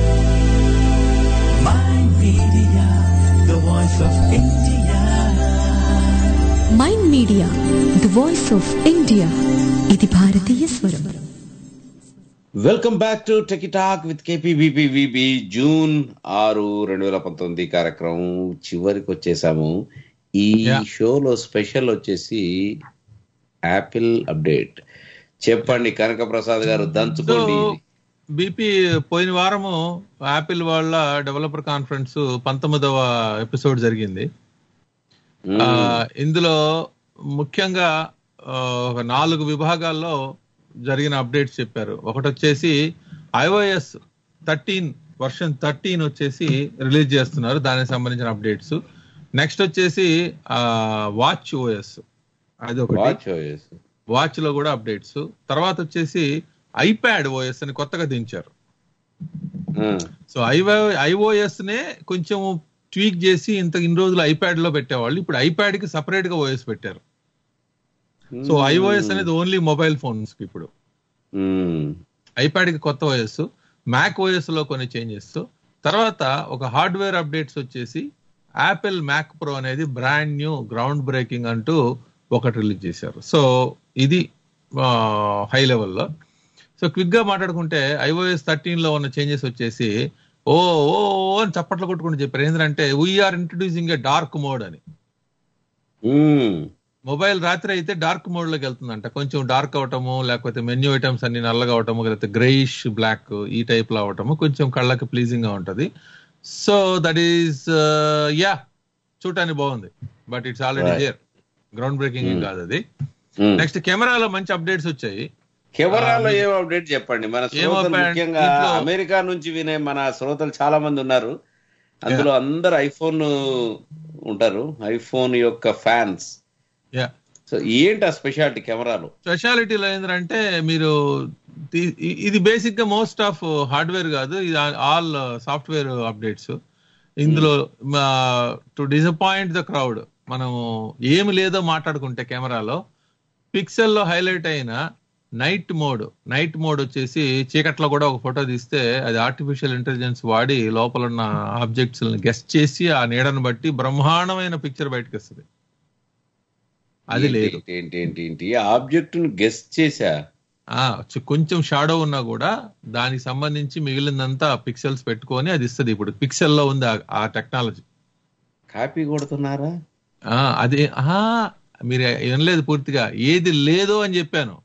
My media, the voice of India. Mind Media the voice of India ఇది భారతీయ స్వరం welcome back to Techie Talk with KPBPVB June ఆరు రెండు వేల పంతొమ్మిది కార్యక్రమం చివరికి వచ్చేసాము ఈ షోలో స్పెషల్ వచ్చేసి యాపిల్ అప్డేట్ చెప్పండి కనక ప్రసాద్ గారు దంచుకోండి ఇది. బీపీ పోయిన వారము యాపిల్ వాళ్ళ డెవలపర్ కాన్ఫరెన్స్ పంతొమ్మిదవ ఎపిసోడ్ జరిగింది ఆ, ఇందులో ముఖ్యంగా ఆ, ఒక నాలుగు విభాగాల్లో జరిగిన అప్డేట్స్ చెప్పారు ఒకటి వచ్చేసి ఐఓఎస్ థర్టీన్ వర్షన్ థర్టీన్ వచ్చేసి రిలీజ్ చేస్తున్నారు దానికి సంబంధించిన అప్డేట్స్ నెక్స్ట్ వచ్చేసి వాచ్ ఓఎస్ అది ఒకటి Watch OS. వాచ్ లో కూడా అప్డేట్స్ తర్వాత వచ్చేసి ఐప్యాడ్ ఓఎస్ అని కొత్తగా దించారు సో ఐఓ ఐఓఎస్ నే కొంచెం ట్వీక్ చేసి ఇంత ఇన్ని రోజులు ఐప్యాడ్ లో పెట్టేవాళ్ళు ఇప్పుడు ఐప్యాడ్ కి సపరేట్ గా ఓఎస్ పెట్టారు సో ఐఓఎస్ అనేది ఓన్లీ మొబైల్ ఫోన్స్ కి ఇప్పుడు ఐప్యాడ్ కి కొత్త ఓఎస్ మ్యాక్ ఓఎస్ లో కొన్ని చేంజెస్ తర్వాత ఒక హార్డ్వేర్ అప్డేట్స్ వచ్చేసి యాపిల్ మ్యాక్ ప్రో అనేది బ్రాండ్ న్యూ గ్రౌండ్ బ్రేకింగ్ అంటూ ఒకటి రిలీజ్ చేశారు సో ఇది హై లెవెల్లో సో క్విక్ గా మాట్లాడుకుంటే ఐఓఎస్ థర్టీన్ లో ఉన్న చేంజెస్ వచ్చేసి ఓ ఓ ఓ అని చప్పట్లు కొట్టుకుంటూ చెప్పారు ఏంటంటే we're introducing a dark mode అని మొబైల్ రాత్రి అయితే డార్క్ మోడ్ లోకి వెళ్తుందంట కొంచెం డార్క్ అవటము లేకపోతే మెన్యూ ఐటమ్స్ అన్ని నల్లగా అవటము లేకపోతే గ్రేయిష్ బ్లాక్ ఈ టైప్ లో అవటము కొంచెం కళ్ళకి ప్లీజింగ్ గా ఉంటది సో దట్ ఈస్ యా చూడటానికి బాగుంది but it's already Right. There ground breaking ఏం Hmm. కాదు అది Hmm. నెక్స్ట్ కెమెరాలో మంచి అప్డేట్స్ వచ్చాయి కెమెరాలో ఆ, ఏం అప్డేట్ చెప్పండి మన ఏం శ్రోతలు update? ముఖ్యంగా దీంట్లో- అమెరికా నుంచి వినే మన శ్రోతలు చాలా మంది ఉన్నారు అందులో అందరు ఐఫోన్ ఉంటారు ఐఫోన్ యొక్క ఫ్యాన్స్ యా సో ఏంటి ఆ స్పెషాలిటీ కెమెరాలో స్పెషాలిటీలో ఏంటంటే మీరు ది- ఇ- ఇది బేసిక్ గా మోస్ట్ ఆఫ్ హార్డ్వేర్ కాదు ఇది ఆల్ సాఫ్ట్వేర్ అప్డేట్స్ ఇందులో టు డిసప్పాయింట్ ద క్రౌడ్ మనము ఏమి లేదో మాట్లాడుకుంటే కెమెరాలో పిక్సెల్లో హైలైట్ అయిన నైట్ మోడ్ నైట్ మోడ్ వచ్చేసి చీకట్లో కూడా ఒక ఫోటో తీస్తే అది ఆర్టిఫిషియల్ ఇంటెలిజెన్స్ వాడి లోపల ఉన్న ఆబ్జెక్ట్స్ గెస్ట్ చేసి ఆ నీడను బట్టి బ్రహ్మాండమైన పిక్చర్ బయటకు వస్తుంది అది ఏంటి, లేదు ఏంటి ఏంటి ఏంటి ఆబ్జెక్ట్ ను గెస్ట్ చేశా ఆ చి- కొంచెం షాడో ఉన్నా కూడా దానికి సంబంధించి మిగిలిందంతా పిక్సెల్స్ పెట్టుకొని అది ఇస్తుంది ఇప్పుడు పిక్సెల్ లో ఉంది ఆ- ఆ టెక్నాలజీ కాపీ కొడుతున్నారా ఆ అది ఆహా, మీరు వినలేదు పూర్తిగా ఏది లేదో అని చెప్పాను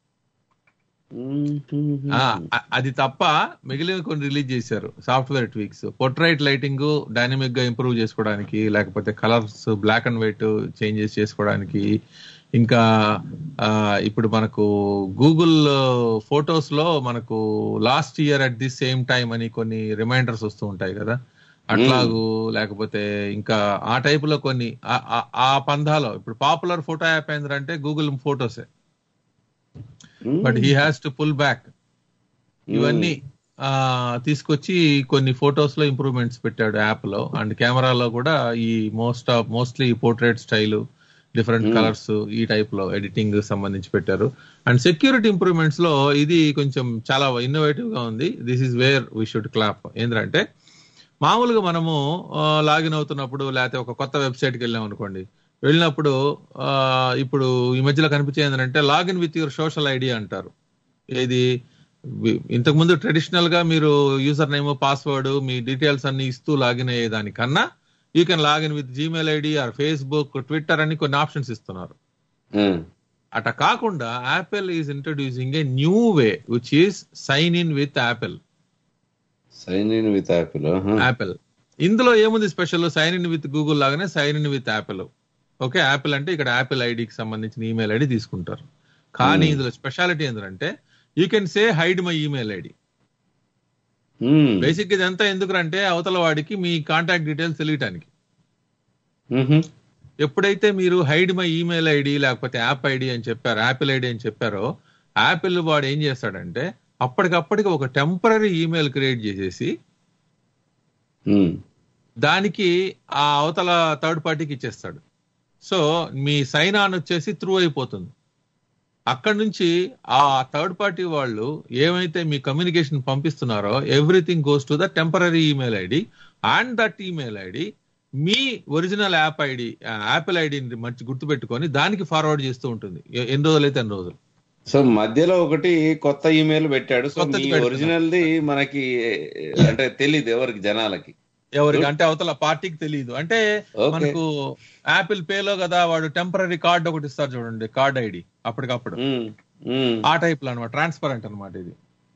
ఆ, అ- అది తప్ప మిగిలిన కొన్ని రిలీజ్ చేశారు software tweaks portrait lighting dynamic గా ఇంప్రూవ్ చేసుకోవడానికి లేకపోతే colours black and white changes చేసుకోవడానికి ఇంకా ఆ, ఇప్పుడు మనకు గూగుల్ ఫొటోస్ లో మనకు last year at the same time అని కొన్ని రిమైండర్స్ వస్తూ ఉంటాయి కదా అట్లాగూ లేకపోతే ఇంకా ఆ టైప్ లో కొన్ని ఆ- ఆ- ఆ పంధాలో ఇప్పుడు పాపులర్ ఫోటో యాప్ ఏంటంటే గూగుల్ ఫోటోసే but he has to pull back ఇవన్నీ ఆ తీసుకొచ్చి కొన్ని ఫొటోస్ లో ఇంప్రూవ్మెంట్స్ పెట్టాడు యాప్ లో అండ్ కెమెరాలో కూడా ఈ most of mostly portrait style different Hmm. Colours ఈ టైప్ లో ఎడిటింగ్ సంబంధించి పెట్టారు అండ్ సెక్యూరిటీ ఇంప్రూవ్మెంట్స్ లో ఇది కొంచెం చాలా ఇన్నోవేటివ్ గా ఉంది this is where we should clap ఏంటంటే మామూలుగా మనము లాగిన్ అవుతున్నప్పుడు లేకపోతే ఒక కొత్త వెబ్సైట్కి వెళ్ళాం అనుకోండి వెళ్ళినప్పుడు ఆ, ఇప్పుడు ఈ మధ్యలో కనిపించేది ఏంటంటే login with your social ID అంటారు ఇది వి- ఇంతకుముందు ట్రెడిషనల్ గా మీరు యూజర్ నేమ్ పాస్వర్డ్ మీ డీటెయిల్స్ అన్ని ఇస్తూ లాగిన్ అయ్యే దానికన్నా you can login with Gmail ID or Facebook Twitter అని కొన్ని ఆప్షన్స్ ఇస్తున్నారు అట కాకుండా Apple is introducing a new way which is sign in with Apple sign in with Apple Apple ఇందులో ఏముంది special sign in with Google లాగానే sign in with Apple okay Apple అంటే ఇక్కడ యాపిల్ ఐడికి సంబంధించిన ఈమెయిల్ ఐడి తీసుకుంటారు కానీ Hmm. ఇందులో స్పెషాలిటీ ఏంటంటే you can say hide my email ID basic ఇదంతా ఎందుకంటే అవతల వాడికి మీ కాంటాక్ట్ డీటెయిల్స్ తెలియటానికి ఎప్పుడైతే మీరు హైడ్ మై ఈమెయిల్ ఐడి లేకపోతే యాప్ ఐడి అని చెప్పారు యాపిల్ ఐడి అని చెప్పారో యాపిల్ వాడు ఏం చేస్తాడంటే అప్పటికప్పటికి ఒక టెంపరీ ఈమెయిల్ క్రియేట్ చేసేసి దానికి ఆ అవతల థర్డ్ పార్టీకి ఇచ్చేస్తాడు సో మీ సైన్ ఆన్ వచ్చేసి త్రూ అయిపోతుంది అక్కడి నుంచి ఆ థర్డ్ పార్టీ వాళ్ళు ఏమైతే మీ కమ్యూనికేషన్ పంపిస్తున్నారో everything goes to the temporary email ID and that email ID మీ ఒరిజినల్ యాప్ ఐడి యాపిల్ ఐడిని మంచి గుర్తుపెట్టుకొని దానికి ఫార్వర్డ్ చేస్తూ ఉంటుంది ఎ- ఎన్ని రోజులు అయితే ఎన్ని రోజులు సో మధ్యలో ఒకటి కొత్త ఈమెయిల్ పెట్టాడు సో కొత్తది మీ పెడుతున్నాడు. ఒరిజినల్ ది మనకి అంటే తెలియదు ఎవరికి జనాలకి ఎవరికి అంటే అవతల పార్టీకి తెలియదు అంటే Okay. మనకు యాపిల్ పేలో కదా వాడు టెంపరీ కార్డ్ ఒకటి ఇస్తారు చూడండి కార్డ్ ఐడి అప్పటికప్పుడు ఆ టైప్ లో అనమాట ట్రాన్స్పరెంట్ అనమాట ఇది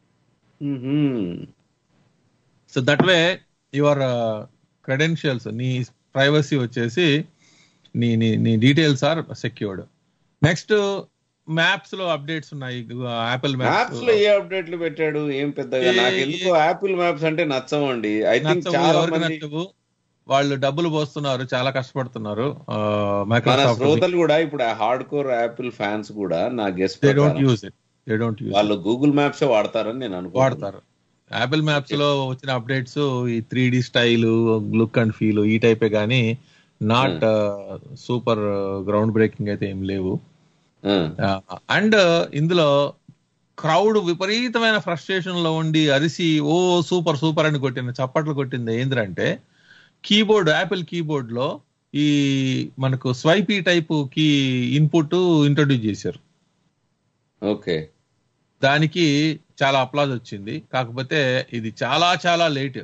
so that way your credentials నీ ప్రైవసీ వచ్చేసి నీ నీ నీ details are secured next maps లో అప్డేట్స్ ఉన్నాయి యాపిల్ మ్యాప్స్ మ్యాప్స్ లో ఏ అప్డేట్లు పెట్టాడు ఏం పెద్దగా ఏ- నాకు ఎందుకు యాపిల్ మ్యాప్స్ అంటే నచ్చవండి ఐ థింక్ నచ్చవు చాలా ఎవరికి మంది నచ్చవు వాళ్ళు డబ్బులు పోస్తున్నారు చాలా కష్టపడుతున్నారు మన మైక్రోసాఫ్ట్ శ్రోతలు కూడా ఇప్పుడు హార్డ్ కోర్ యాపిల్ ఫ్యాన్స్ కూడా నా guess they don't use it they don't use వాళ్ళు గూగుల్ మ్యాప్స్ వాడతారని నేను అనుకుంటున్నాను వాడతారు యాపిల్ మ్యాప్స్ లో వచ్చిన అప్డేట్స్ ఈ three D style look and feel ఈ టైపే గానీ నాట్ సూపర్ గ్రౌండ్ బ్రేకింగ్ అయితే ఏం లేవు అండ్ ఇందులో క్రౌడ్ విపరీతమైన ఫ్రస్ట్రేషన్ లో ఉండి అరిసి ఓ సూపర్ సూపర్ అని కొట్టిన చప్పట్లు కొట్టింది ఏంద్రంటే కీబోర్డ్ యాపిల్ కీబోర్డ్ లో ఈ మనకు swipe type key input introduce చేశారు ఓకే దానికి చాలా అప్లాజ్ వచ్చింది కాకపోతే ఇది చాలా చాలా లేట్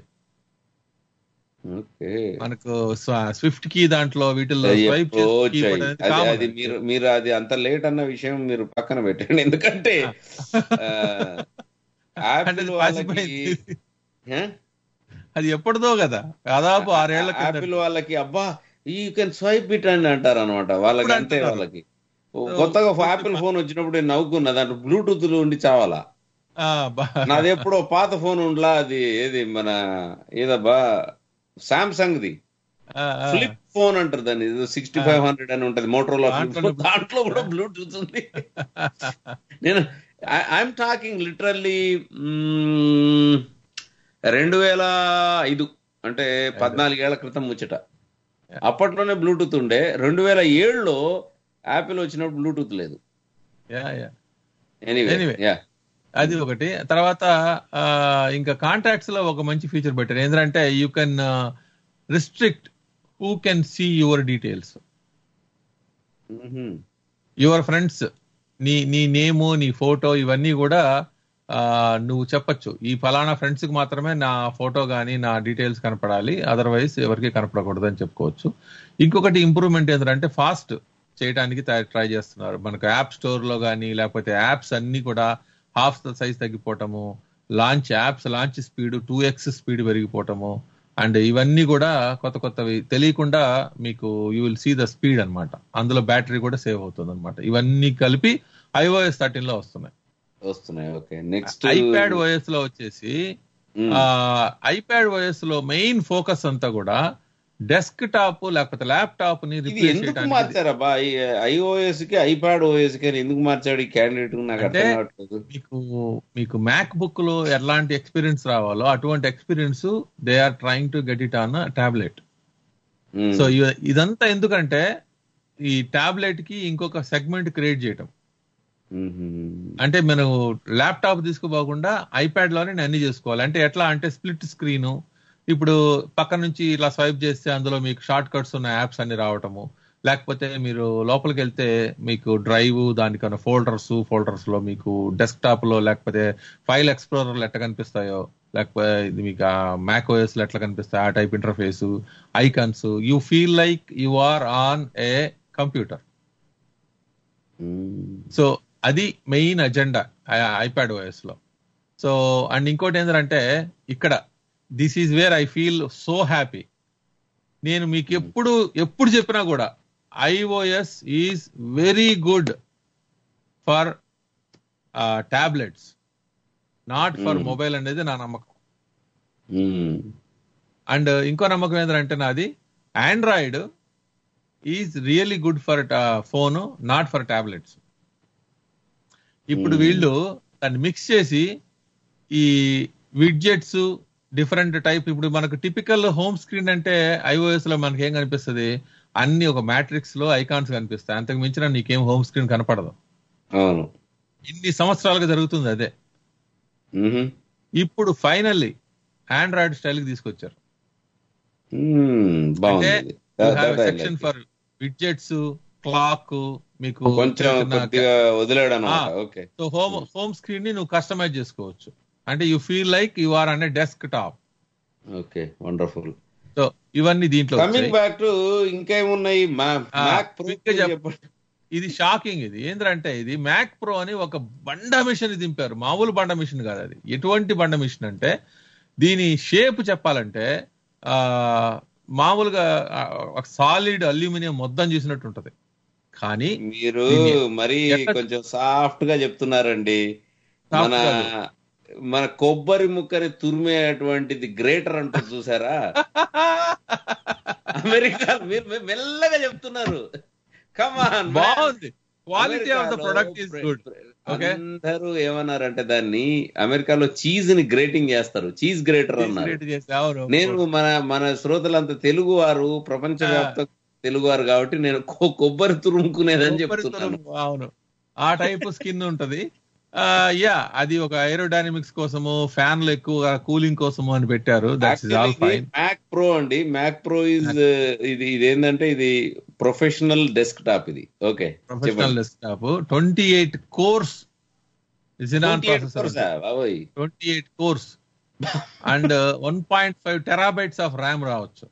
ఓకే మనకు స్విఫ్ట్ కీ దాంట్లో వీటిల్లో అది స్వైప్ ఎప్పుడో చేసే వచ్చాయి. keyboard అనేది అది common. అది మీరు మీరు అది అంత లేట్ అన్న విషయం మీరు పక్కన పెట్టండి ఎందుకంటే ఆ, అంటే యాపిల్ అది వాళ్ళకి పాసిపోయింది. హ? అది ఎప్పటిదో కదా దాదాపు ఆరేళ్ల కింద యాపిల్ వాళ్ళకి అబ్బా యూ కెన్ స్వైప్ ఇట్ అని అంటారు అనమాట వాళ్ళకి ఇప్పుడు అంతే అంటున్నారు. వాళ్ళకి ఓ, కొత్తగా యాపిల్ ఫోన్ వచ్చినప్పుడు నేను నవ్వుకున్నా దాంట్లో బ్లూటూత్ లో ఉండి చావాలా ఆ, బా- నాది ఎప్పుడో పాత ఫోన్ ఉండలా అది ఏది మన ఏదబ్బా సామ్సంగ్ ది ఆ, ఆ. ఫ్లిప్ ఫోన్ అంటారు దాన్ని సిక్స్టీ ఫైవ్ హండ్రెడ్ అని ఉంటది మోటరోలా దాంట్లో దాంట్లో కూడా బ్లూటూత్ ఉంది నేను ఐఎమ్ టాకింగ్ లిటరల్లీ రెండు వేల ఐదు అంటే పద్నాలుగేళ్ల క్రితం ముచ్చట అప్పట్లోనే బ్లూటూత్ ఉండే రెండు వేల ఏడులో యాపిల్ వచ్చినప్పుడు బ్లూటూత్ లేదు yeah yeah anyway Anyway. Yeah అది ఒకటి తర్వాత ఆ, ఇంకా కాంటాక్ట్స్ లో ఒక మంచి ఫీచర్ పెట్టారు ఏంటంటే you can restrict who can see your details your friends నీ నీ నేము నీ ఫోటో ఇవన్నీ కూడా ఆ, నువ్వు చెప్పొచ్చు ఈ ఫలానా ఫ్రెండ్స్ కి మాత్రమే నా ఫోటో కానీ నా డీటెయిల్స్ కనపడాలి అదర్వైజ్ ఎవరికి కనపడకూడదు అని చెప్పుకోవచ్చు ఇంకొకటి ఇంప్రూవ్మెంట్ ఏంటంటే ఫాస్ట్ చేయడానికి ట్రై చేస్తున్నారు మనకు యాప్ స్టోర్ లో కానీ లేకపోతే యాప్స్ అన్ని కూడా హాఫ్ సైజ్ తగ్గిపోవటము launch apps launch speed two X speed పెరిగిపోవటము అండ్ ఇవన్నీ కూడా కొత్త కొత్తవి తెలియకుండా మీకు you will see the speed అన్నమాట అందులో బ్యాటరీ కూడా సేవ్ అవుతుంది అనమాట ఇవన్నీ కలిపి ఐఓఎస్ థర్టీన్ లో వస్తున్నాయి వస్తున్నాయి ఓకే నెక్స్ట్ ఐప్యాడ్ ఓఎస్ లో వచ్చేసి ఐప్యాడ్ ఓఎస్ లో మెయిన్ ఫోకస్ అంతా కూడా డెస్క్ టాప్ లేకపోతే ల్యాప్టాప్ ని ఇది రిప్లేస్ ఎందుకు చేయడానికి మార్చారబ్బా ఐఓఎస్ కి ఐప్యాడ్ ఓఎస్ కి ఎందుకు మార్చాడు ఈ క్యాండిడేట్ నాకు అంటే అర్థం కావట్లేదు మీకు మీకు మ్యాక్ బుక్ లో ఎలాంటి ఎక్స్పీరియన్స్ రావాలో అటువంటి experience they are trying to get it on tablet Hmm. So ఇ- ఇదంతా ఎందుకంటే ఈ టాబ్లెట్ కి ఇంకొక సెగ్మెంట్ క్రియేట్ చేయటం మ్మ్. అంటే మనం ల్యాప్టాప్ తీసుకోపోకుండా ఐప్యాడ్ లోనే నేను అన్ని చేసుకోవాలి అంటే ఎట్లా అంటే స్ప్లిట్ స్క్రీన్ ఇప్పుడు పక్క నుంచి ఇలా స్వైప్ చేస్తే అందులో మీకు షార్ట్ కట్స్ ఉన్న యాప్స్ అన్ని రావటము లేకపోతే మీరు లోపలికి వెళ్తే మీకు డ్రైవ్ దానికన్నా ఫోల్డర్స్ ఫోల్డర్స్ లో మీకు డెస్క్టాప్ లో లేకపోతే ఫైల్ ఎక్స్ప్లోరర్ ఎట్లా కనిపిస్తాయో లేకపోతే ఇది మీకు మ్యాక్ ఓఎస్ లో ఎట్లా కనిపిస్తాయి ఆ type interface icons you feel like you are on a computer hmm. So అది మెయిన్ అజెండా ఐప్యాడ్ ఓఎస్ లో సో అండ్ ఇంకోటి ఏంటంటే ఇక్కడ this is where I feel so happy నేను మీకు ఎప్పుడు ఎప్పుడు చెప్పినా కూడా iOS is very good for tablets not for Hmm. Mobile అనేది నా నమ్మకం మ్మ్. అండ్ ఇంకో నమ్మకం ఏంటంటే నాది Android is really good for phone not for tablets ఇప్పుడు Hmm. వీళ్ళు దాన్ని మిక్స్ చేసి ఈ విడ్జెట్స్ డిఫరెంట్ టైప్ ఇప్పుడు మనకు టిపికల్ హోమ్ స్క్రీన్ అంటే ఐఓఎస్ లో మనకి ఏం కనిపిస్తుంది అన్ని ఒక మ్యాట్రిక్స్ లో ఐకాన్స్ కనిపిస్తాయి అంతకు మించిన నీకేం హోమ్ స్క్రీన్ కనపడదు అవును ఇన్ని సంవత్సరాలుగా జరుగుతుంది అదే మ్మ్. ఇప్పుడు ఫైనల్లీ ఆండ్రాయిడ్ స్టైల్ కి తీసుకొచ్చారు మ్మ్. బాగుంది ఇది. That- that I section like. For widgets clock మీకు కొంచెం కొద్దిగా వదిలాడు అనమాట okay so home home screen ని నువ్వు కస్టమైజ్ చేసుకోవచ్చు అంటే you feel like you are అనే desktop okay wonderful so ఇవన్నీ దీంట్లో కమింగ్ వచ్చాయి. బ్యాక్ టు ఇంకేమున్నాయి ఆ, మ్యాక్ ప్రో quick గా చెప్ప- ఇది షాకింగ్ ఇది ఏంటంటే ఇది మ్యాక్ ప్రో అని ఒక బండ మిషన్ దింపారు మామూలు బండ మిషన్ కాదు అది ఎటువంటి బండ మిషన్ అంటే దీని షేప్ చెప్పాలంటే ఆ మామూలుగా ఆ, ఒక సాలిడ్ అల్యూమినియం మొత్తం చూసినట్టు ఉంటది కానీ మీరు దీన్ని మరి ఎట్లా- కొంచెం సాఫ్ట్ గా చెప్తున్నారండి Soft మన కాదు. మన కొబ్బరి ముక్కని తురిమేటువంటిది గ్రేటర్ అంటారు చూసారా అమెరికా మీరు మీరు మెల్లగా చెప్తున్నారు కమాన్ బాగుంది quality of the product is good okay అందరూ ఏమన్నారంటే దాన్ని అమెరికాలో చీజ్ ని గ్రేటింగ్ చేస్తారు చీజ్ గ్రేటర్ అన్నారు నేను మన మన శ్రోతలంతా తెలుగు వారు ప్రపంచవ్యాప్త తెలుగు వారు కాబట్టి నేను కొ- కొబ్బరి తురుముకునేదని చెప్తున్నాను అవును ఆ టైప్ స్కిన్ ఉంటది యా అది ఒక ఏరోడైనమిక్స్ కోసము ఫ్యాన్లు ఎక్కువ కూలింగ్ కోసము అని పెట్టారు that's is all fine Mac Pro అండి మ్యాక్ ప్రో ఇస్ ఇది ఇది ఏంటంటే ఇది ప్రొఫెషనల్ డెస్క్ టాప్ ఇది okay professional desktop twenty eight cores Xeon processor బాబోయ్ twenty eight cores and one point five terabytes of RAM రావచ్చు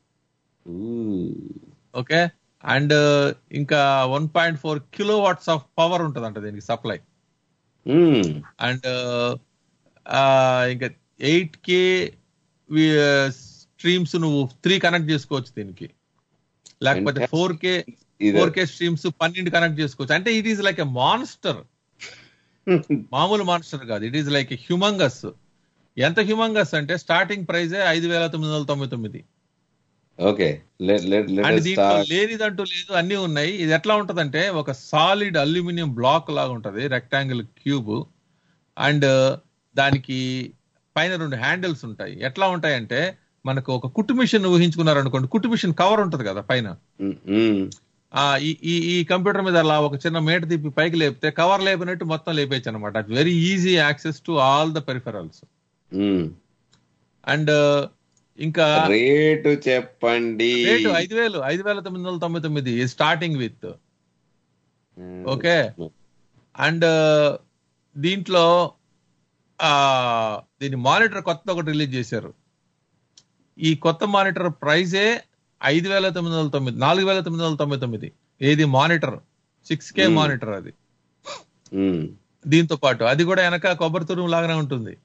ఓకే అండ్ ఇంకా one point four kilowatts of power ఉంటదంట దీనికి సప్లై అండ్ ఇంకా eight K streams నువ్వు three connect చేసుకోవచ్చు దీనికి లేకపోతే Fantastic. ఫోర్ కే ఇది- ఫోర్ కే స్ట్రీమ్స్ పన్నెండు కనెక్ట్ చేసుకోవచ్చు అంటే it is like a monster మామూలు మాన్స్టర్ కాదు it is like a humongous ఎంత హ్యూమంగస్ అంటే స్టార్టింగ్ ప్రైజే ఐదు వేల తొమ్మిది వందల తొంభై తొమ్మిది okay let let and let దీంట్లో స్టార్ట్ లేనిదంటూ లేదు అన్ని ఉన్నాయి ఇది ఎట్లా ఉంటదంటే ఒక సాలిడ్ అల్యూమినియం బ్లాక్ లాగా ఉంటది రెక్టాంగిల్ క్యూబ్ అండ్ దానికి పైన రెండు హ్యాండిల్స్ ఉంటాయి ఎట్లా ఉంటాయంటే మనకు ఒక కుట్టు మిషన్ ఊహించుకున్నారు అనుకోండి కుట్టు మిషన్ కవర్ ఉంటది కదా పైన ఉమ్, ఉమ్. ఆ ఈ ఈ ఈ కంప్యూటర్ మీద అలా ఒక చిన్న మేట తిప్పి పైకి లేపితే కవర్ లేపినట్టు మొత్తం లేపేయచ్చు అనమాట very easy access to all the peripherals um. And ఇంకా రేటు చెప్పండి రేటు ఐదు వేలు ఐదు వేల తొమ్మిది వందల తొంభై తొమ్మిది స్టార్టింగ్ విత్ ఓకే అండ్ దీంట్లో ఆ దీని మానిటర్ కొత్త ఒకటి రిలీజ్ చేశారు ఈ కొత్త మానిటర్ ప్రైజే ఐదు వేల తొమ్మిది వందల తొమ్మిది నాలుగు వేల తొమ్మిది వందల తొంభై తొమ్మిది ఏది monitor six K Hmm. Monitor అది ఉమ్. దీంతో పాటు అది కూడా వెనక కొబ్బరి తురుము లాగానే ఉంటుంది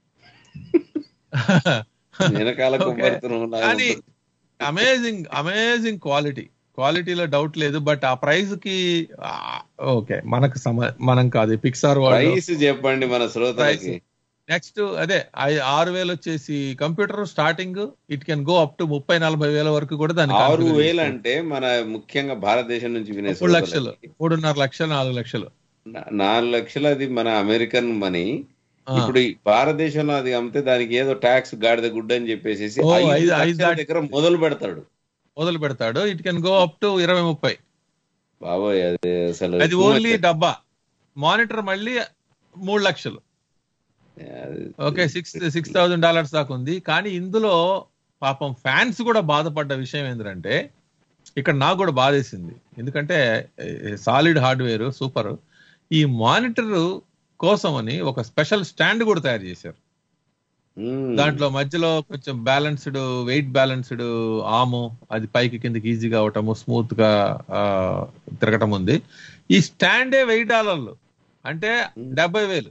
వెనకాల Okay. కొబ్బరి తురుము లాగా కానీ ఉంటుంది. అమేజింగ్ అమేజింగ్ క్వాలిటీ క్వాలిటీలో డౌట్ లేదు బట్ ఆ ప్రైస్ కి ఓకే మనకు సమ మనం కాదు పిక్సార్ వాళ్ళు ప్రైస్ చెప్పండి మన శ్రోతలకి నెక్స్ట్ అదే ఐ- ఆరు వేలు వచ్చేసి computer starting it can go up to ముప్పై నలభై వేల వరకు కూడా దానికి ఆరు configure వేలు చేసుకోవచ్చు. అంటే మన ముఖ్యంగా భారతదేశం నుంచి వినే మూడు లక్షలు శ్రోతలకి మూడున్నర లక్షలు నాలుగు లక్షలు నా- నాలుగు లక్షలు అది మన అమెరికన్ మనీ ఆ. ఇప్పుడు ఈ భారతదేశంలో అది అమ్మితే దానికి ఏదో ట్యాక్స్ గాడిద గుడ్డ అని చెప్పేసి ఓ, ఐదు ఐదు- ఐదు లక్షల దాటి- దగ్గర మొదలు పెడతాడు మొదలు పెడతాడు it can go up to ఇరవై ముప్పై బాబోయ్ అది అసలు అది too ఓన్లీ much. డబ్బా మానిటర్ మళ్ళీ మూడు లక్షలు అది- okay six six thousand dollars దాకా ఉంది కానీ ఇందులో పాపం ఫ్యాన్స్ కూడా బాధపడ్డ విషయం ఏంటంటే ఇక్కడ నాకు కూడా బాధేసింది ఎందుకంటే సాలిడ్ హార్డ్వేర్ సూపర్ ఈ మానిటర్ కోసం అని ఒక స్పెషల్ స్టాండ్ కూడా తయారు చేశారు మ్మ్. దాంట్లో మధ్యలో కొంచెం బ్యాలెన్స్డ్ వెయిట్ బ్యాలెన్స్డ్ ఆము అది పైకి కిందకి ఈజీగా అవటము స్మూత్ గా ఆ, తిరగటం ఉంది ఈ స్టాండే వెయ్యి డాలర్లు అంటే డెబ్బై వేలు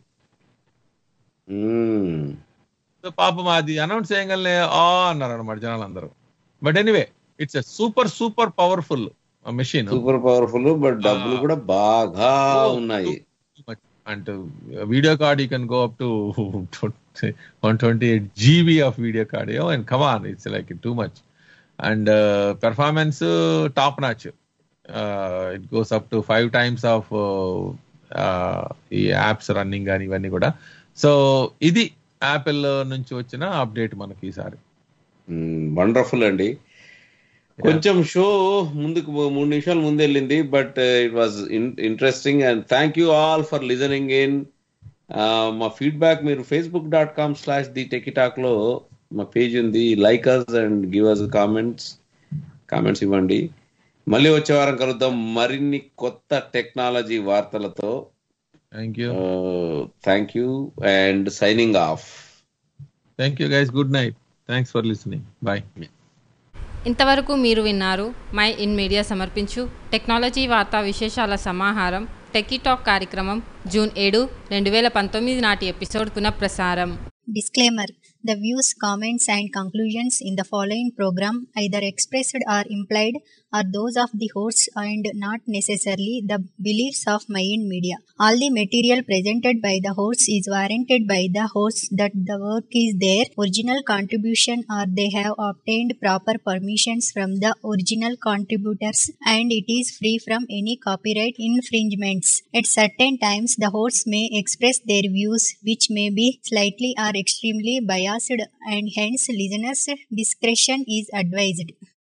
మ్మ్. సో పాపం అది అనౌన్స్ చేయగలనే ఆ అన్నారు అనమాట జనాలు అందరూ but anyway it's a super super powerful machine super powerful but డబ్బులు కూడా బాగా ఉన్నాయి and video card you can go up to one twenty eight GB of video card and come on it's like too much and performance top notch it goes up to five times of ఈ apps running కానీ ఇవన్నీ కూడా so ఇది Apple నుంచి వచ్చిన update మనకి ఈసారి wonderful అండి కొంచెం షో ముందుకు మూడు నిమిషాలు ముందు వెళ్ళింది but it was interesting and thank you all for listening in మా ఫీడ్బ్యాక్ మీరు facebook dot com slash the techitalk లో మా పేజ్ ఉంది like us and give us comments comments ఇవ్వండి మళ్ళీ వచ్చే వారం కలుద్దాం మరిన్ని కొత్త టెక్నాలజీ వార్తలతో thank you thank you and signing off thank you guys good night thanks for listening bye ఇంతవరకు మీరు విన్నారు మై ఇన్ మీడియా సమర్పించు టెక్నాలజీ వార్తా విశేషాల సమాహారం టెకీటాక్ కార్యక్రమం జూన్ ఏడు రెండు వేల పంతొమ్మిది నాటి ఎపిసోడ్ పునఃప్రసారం Disclaimer The views, comments, and conclusions in the following program, either expressed or implied, are those of the hosts and not necessarily the beliefs of Mayan Media. All the material presented by the hosts is warranted by the hosts that the work is their original contribution or they have obtained proper permissions from the original contributors and it is free from any copyright infringements. At certain times, the hosts may express their views which may be slightly or extremely biased and hence listeners' discretion is advised.